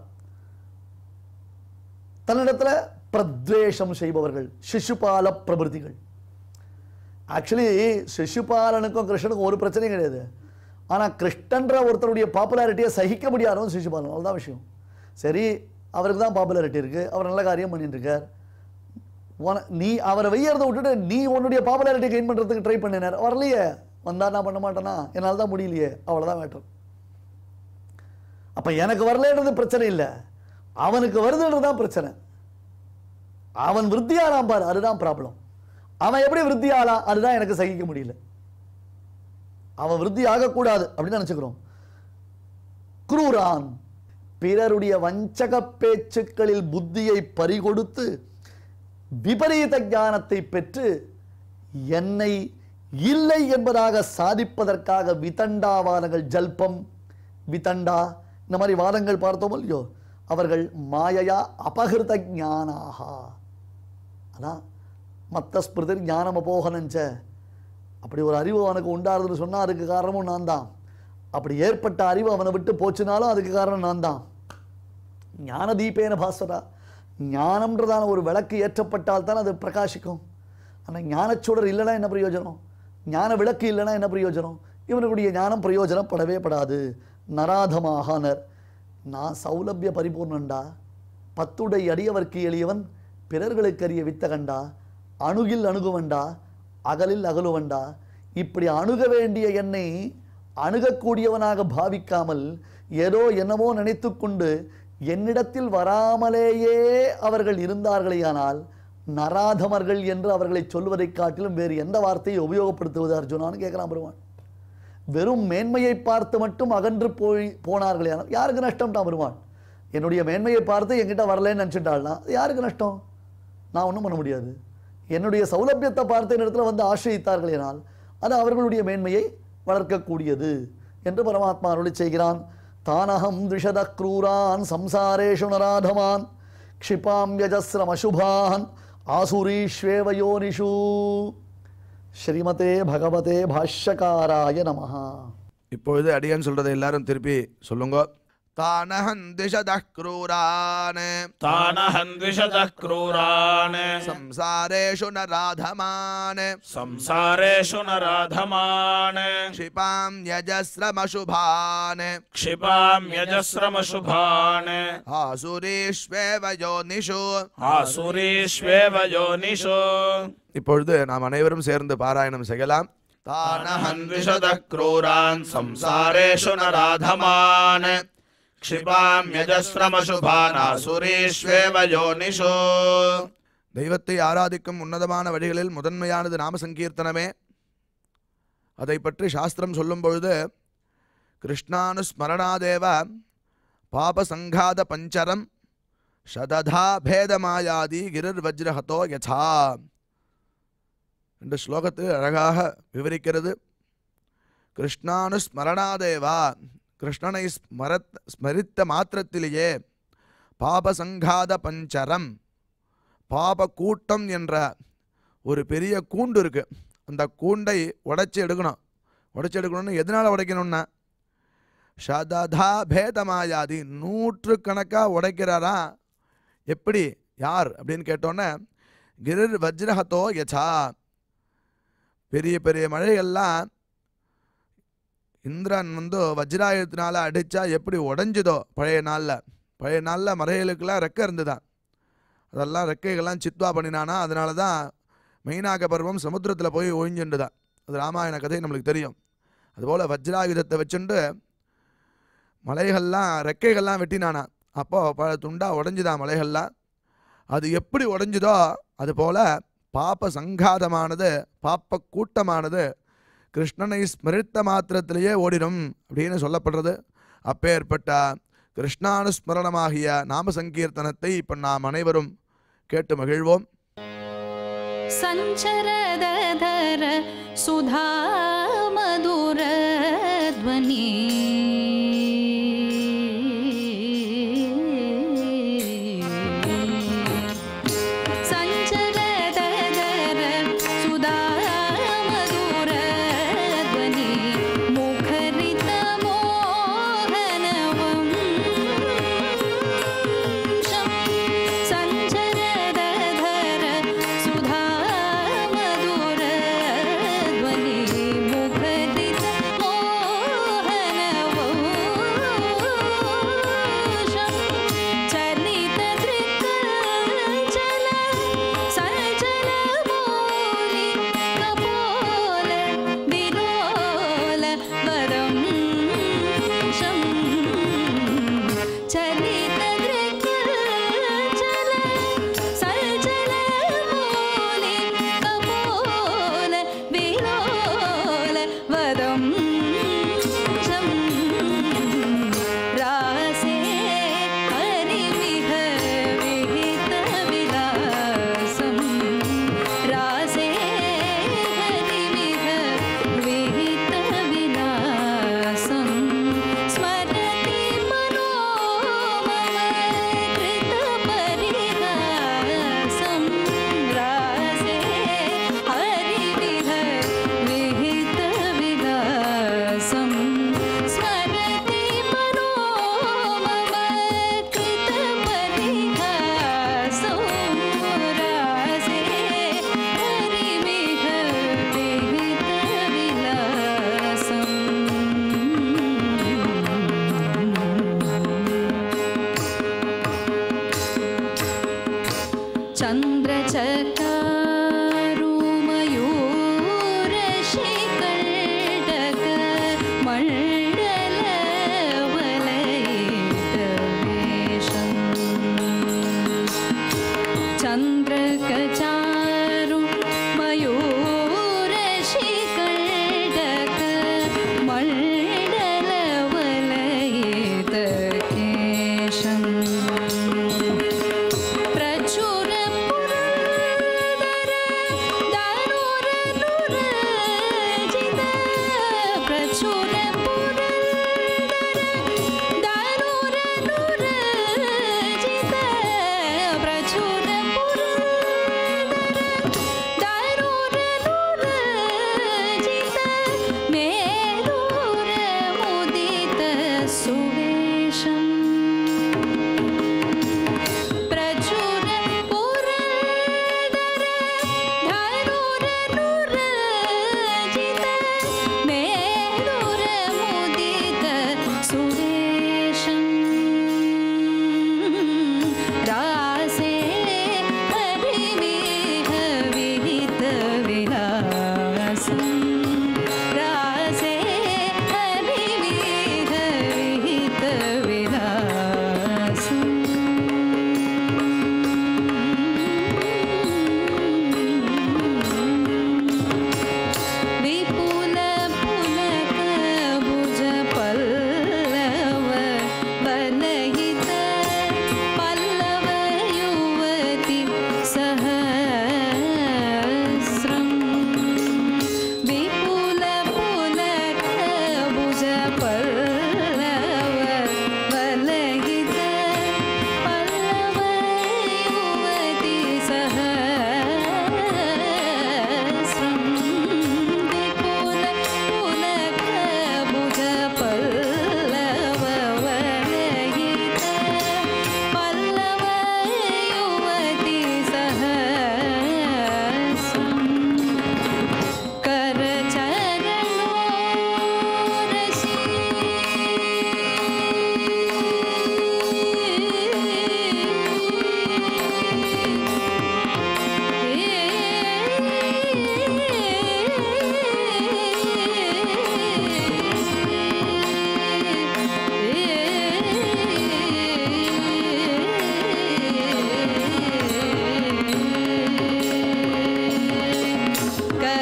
தன்னிடத்துல பிரத்வேஷம் செய்பவர்கள் சிசுபால பிரபிருத்திகள் ஆக்சுவலி சிசுபாலனுக்கும் கிருஷ்ணனுக்கும் ஒரு பிரச்சனையும் கிடையாது ஆனால் கிருஷ்ணன்ற ஒருத்தருடைய பாப்புலாரிட்டியை சகிக்க முடியாதவன் சிசுபாலன் அவ்வளோதான் விஷயம் சரி அவருக்கு தான் பாப்புலாரிட்டி இருக்குது அவர் நல்ல காரியம் பண்ணிட்டு இருக்கார் உன நீ அவரை வெய்யறதை விட்டுட்டு நீ உன்னுடைய பாப்புலாரிட்டி கெயின் பண்ணுறதுக்கு ட்ரை பண்ணினார் வரலையே வந்தா நான் பண்ண மாட்டேனா என்னால் தான் முடியலையே அவ்வளோதான் மேட்டர் அப்போ எனக்கு வரலன்றது பிரச்சனை இல்லை அவனுக்கு வருதுன்றது தான் பிரச்சனை அவன் விருத்தியாலாம் பாரு அதுதான் ப்ராப்ளம் அவன் எப்படி விருத்தி ஆலாம் அதுதான் எனக்கு சகிக்க முடியல அவன் விருத்தி ஆகக்கூடாது அப்படின்னு நினைச்சுக்கிறோம் குரூரான் பிறருடைய வஞ்சக பேச்சுக்களில் புத்தியை பறிகொடுத்து விபரீத ஞானத்தை பெற்று என்னை இல்லை என்பதாக சாதிப்பதற்காக விதண்டாவாதங்கள் ஜல்பம் விதண்டா இந்த மாதிரி வாதங்கள் பார்த்தோம் இல்லையோ அவர்கள் மாயையா அபகிருத ஞானாகா அதான் மத்த ஸ்மிருதி ஞானம் அபோகனஞ்ச அப்படி ஒரு அறிவு அவனுக்கு உண்டாருதுன்னு சொன்னால் அதுக்கு காரணமும் நான் தான் அப்படி ஏற்பட்ட அறிவு அவனை விட்டு போச்சுனாலும் அதுக்கு காரணம் நான் தான் ஞான தீபேன பாஸ்வரா ஞானம்ன்றதான ஒரு விளக்கு ஏற்றப்பட்டால் தான் அது பிரகாசிக்கும் ஆனால் ஞானச்சுடர் இல்லைன்னா என்ன பிரயோஜனம் ஞான விளக்கு இல்லைன்னா என்ன பிரயோஜனம் இவனுடைய ஞானம் பிரயோஜனப்படவே படாது நராதமாகனர் நான் சௌலபிய பரிபூர்ணண்டா பத்துடை அடியவர்க்கு எளியவன் பிறர்களுக்கு அறிய வித்தகண்டா அணுகில் அணுகுவண்டா அகலில் அகலுவண்டா இப்படி அணுக வேண்டிய என்னை அணுகக்கூடியவனாக பாவிக்காமல் ஏதோ என்னமோ நினைத்து கொண்டு என்னிடத்தில் வராமலேயே அவர்கள் இருந்தார்களேயானால் நராதமர்கள் என்று அவர்களை சொல்வதைக் காட்டிலும் வேறு எந்த வார்த்தையை உபயோகப்படுத்துவது அர்ஜுனான்னு கேட்கலாம் பெருமான் வெறும் மேன்மையை பார்த்து மட்டும் அகன்று போய் போனார்களே ஆனால் யாருக்கு நஷ்டம்டா பெருமான் என்னுடைய மேன்மையை பார்த்து என்கிட்ட வரலன்னு நினச்சிட்டாள்னா அது யாருக்கு நஷ்டம் நான் ஒன்றும் பண்ண முடியாது என்னுடைய சௌலபியத்தை பார்த்து என்னிடத்துல வந்து ஆசிரியித்தார்களேனால் அது அவர்களுடைய மேன்மையை வளர்க்கக்கூடியது என்று பரமாத்மா அருளி செய்கிறான் தானகம் திஷத க்ரூரான் சம்சாரேஷு நராதமான் க்ஷிபாம் யஜஸ்ரம் அசுபான் ஆசுரீஷ்வேவ யோனிஷு ஸ்ரீமதே பகவதே பாஷ்யகாராய நமஹ இப்பொழுது அடியன் சொல்றதை எல்லாரும் திருப்பி சொல்லுங்க தானஹன் திஷத க்ரூரான் तानहं द्विषतः क्रूरान् संसारेषु न राधमान् संसारेषु न राधमान् क्षिपां यजस्रमशुभान् क्षिपां यजस्रमशुभान् आसुरीष्वेव योनिषु आसुरीष्वेव योनिषु இப்பொழுது நாம் அனைவரும் சேர்ந்து பாராயணம் செய்யலாம் तानहं द्विषतः क्रूरान् संसारेषु न राधमान् क्षिपाम्यजस्रमशुभानासुरेष्वेव योनिषु தெய்வத்தை ஆராதிக்கும் உன்னதமான வழிகளில் முதன்மையானது நாம சங்கீர்த்தனமே அதை பற்றி சாஸ்திரம் சொல்லும் பொழுது கிருஷ்ணானுஸ்மரணாதேவ பாபசங்காத பஞ்சரம் சததா பேதமாயாதி கிரிர் வஜ்ரஹதோ யதா என்று ஸ்லோகத்தில் அழகாக விவரிக்கிறது கிருஷ்ணானுஸ்மரணாதேவா கிருஷ்ணனை ஸ்மரத் ஸ்மரித்த மாத்திரத்திலேயே பாபசங்காத பஞ்சரம் பாப கூட்டம் என்ற ஒரு பெரிய கூண்டு இருக்கு அந்த கூண்டை உடைச்சி எடுக்கணும் உடைச்சி எடுக்கணும்னு எதனால் உடைக்கணும்னா சததா பேதமாயாதி நூற்றுக்கணக்காக உடைக்கிறாரா எப்படி யார் அப்படின்னு கேட்டோன்னே கிரிர் வஜ்ரஹதோ யசா பெரிய பெரிய மழைகள்லாம் இந்திரன் வந்து வஜ்ராயுதத்தினால அடித்தா எப்படி உடைஞ்சுதோ பழைய நாளில் பழைய நாளில் மலைகளுக்கெல்லாம் ரெக்கை இருந்துதான் அதெல்லாம் ரெக்கைகள்லாம் சித்வா பண்ணினானா அதனால தான் மெயினாக பருவம் சமுத்திரத்தில் போய் ஒழிஞ்சுண்டுதான் அது ராமாயண கதை நம்மளுக்கு தெரியும் அதுபோல் வஜ்ராயுதத்தை வச்சுண்டு மலைகள்லாம் ரெக்கைகள்லாம் வெட்டினானா அப்போ பல துண்டாக உடஞ்சுதான் மலைகள்லாம் அது எப்படி உடைஞ்சுதோ அதுபோல் பாப்ப சங்காதமானது பாப்ப கூட்டமானது கிருஷ்ணனை ஸ்மரித்த மாத்திரத்திலேயே ஓடிடும் அப்படின்னு சொல்லப்படுறது அப்பேற்பட்ட கிருஷ்ணானுஸ்மரணமாகிய நாம சங்கீர்த்தனத்தை இப்போ நாம் அனைவரும் கேட்டு மகிழ்வோம் सञ्चरदधर सुधा मधुरध्वनि सञ्चरदधर सुधा मधुरध्वनि मुखरितमोहनवम् सञ्चरदधर सुधा मधुरध्वनि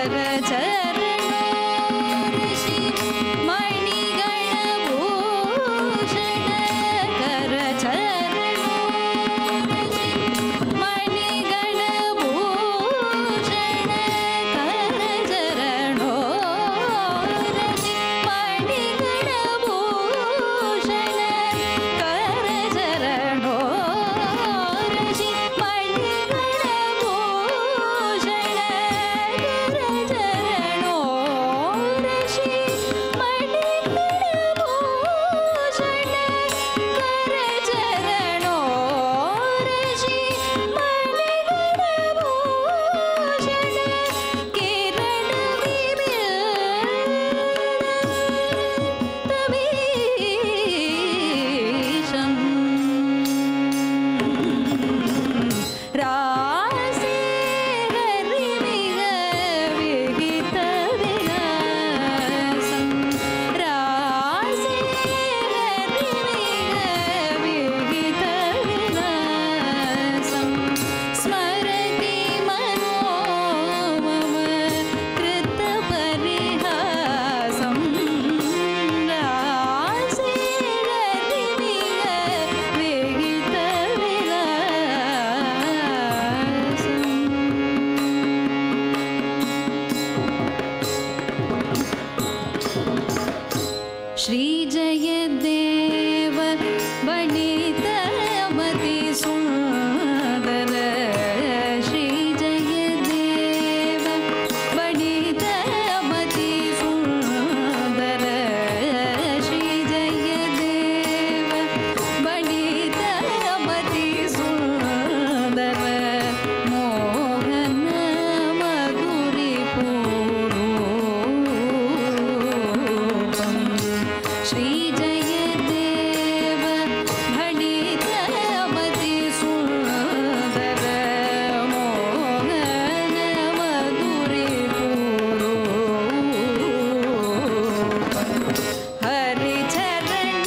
श्रीजयदेव बणितमति सुन्दर श्रीजयदेव बणितमति सुन्दर श्रीजयदेव बणितमति सुन्दर मोहन मधुरि श्रीजयदेव भणितमति सुन्दर मोहन मधुरि हरिचरण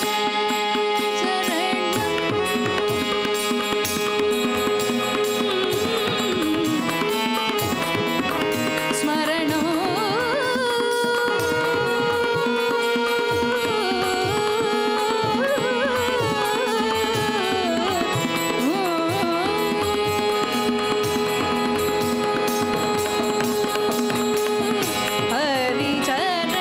चरण स्मरणो हरिचरण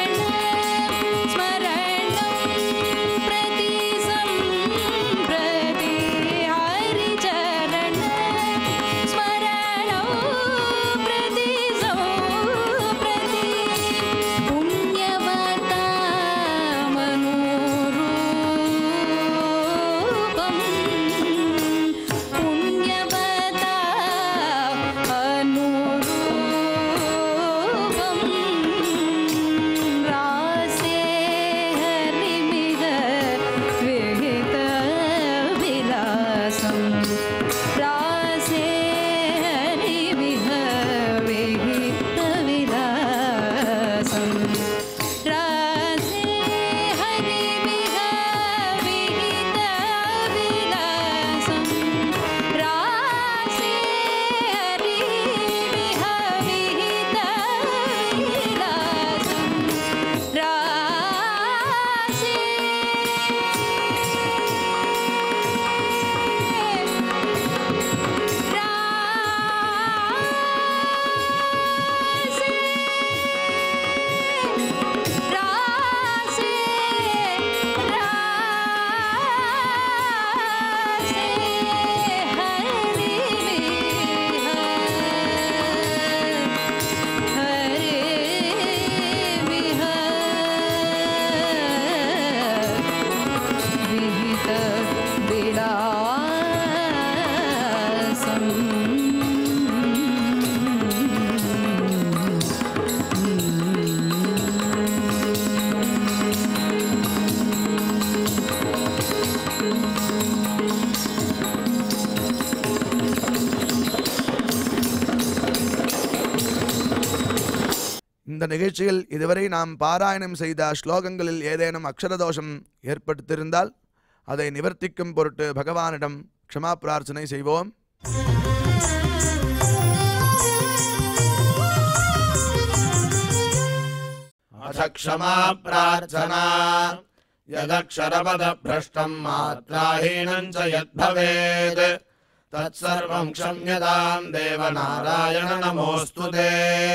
स्मरणं प्रति सम्प्रति हरिचरण स्मरणं प्रति सम्प्रति पुण्यवता मनोरूपम् पुण्यवता अनुरूपम् रासे हरिमिह विहितविलासम् रासे हरिमिह विहितविलासम् रासे हरिमिह विहितविलासम् रासे हरिमिह विहितविलासम् रासे रासे रासे हरि हरे विह विहित विलासम् இந்த நிகழ்ச்சியில் இதுவரை நாம் பாராயணம் செய்த ஸ்லோகங்களில் ஏதேனும் அக்ஷரதோஷம் ஏற்படுத்தியிருந்தால் அதை நிவர்த்திக்கும் பொருட்டு பகவானிடம் க்ஷமா பிரார்த்தனை செய்வோம் अथ क्षमा प्रार्थना यदक्षरपदभ्रष्टम् मात्राहीनम् च यद्भवेत् तत्सर्वम् क्षम्यताम् देवनारायण नमोऽस्तु ते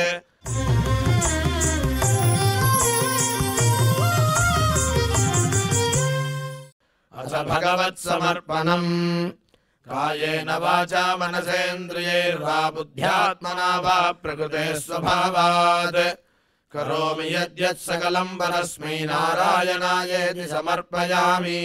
अथ भगवत्समर्पणम् कायेन वाचा मनसेन्द्रियैर्वा बुद्ध्यात्मना वा प्रकृते स्वभावात् करोमि यद्यत् सकलम् परस्मै नारायणायेति समर्पयामि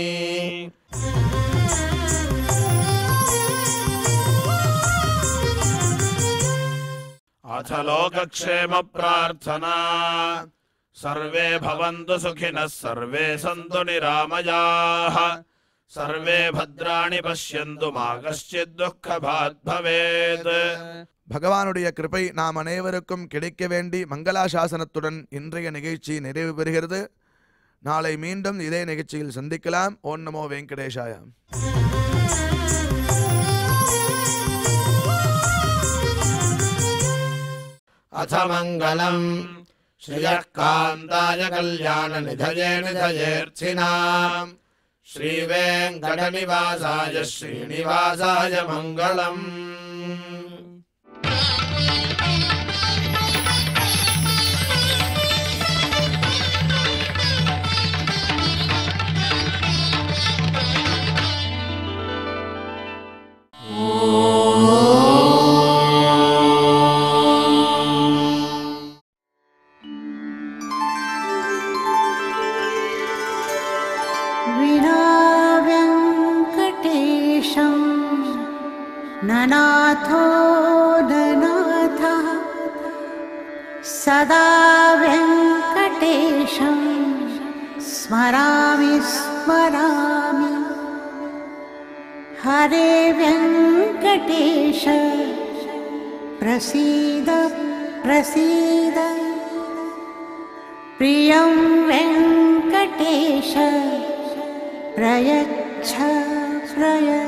अथ लोकक्षेमप्रार्थना सर्वे भवन्तु सुखिनः सर्वे सन्तु निरामयाः सर्वे भद्राणि पश्यन्तु मा कश्चित् दुःखभाग् भवेत् பகவானுடைய கிருபை நாம் அனைவருக்கும் கிடைக்க வேண்டி மங்களாசாசனத்துடன் இன்றைய நிகழ்ச்சி நிறைவு பெறுகிறது நாளை மீண்டும் இதே நிகழ்ச்சியில் சந்திக்கலாம் ஓம் நமோ வெங்கடேஷாய अथ मङ्गलम् श्रियः कान्ताय कल्याणनिधये निधयेऽर्थिनाम् श्रीवेङ्कटनिवासाय श्रीनिवासाय मङ्गलम् विना व्यङ्कटेशं ननाथो ननाथः सदा व्यङ्कटेशं स्मरामि स्मरामि हरे व्यङ्कटेश प्रसीद प्रसीद प्रियं वेङ्कटेश प्रयच्छ प्रयच्छ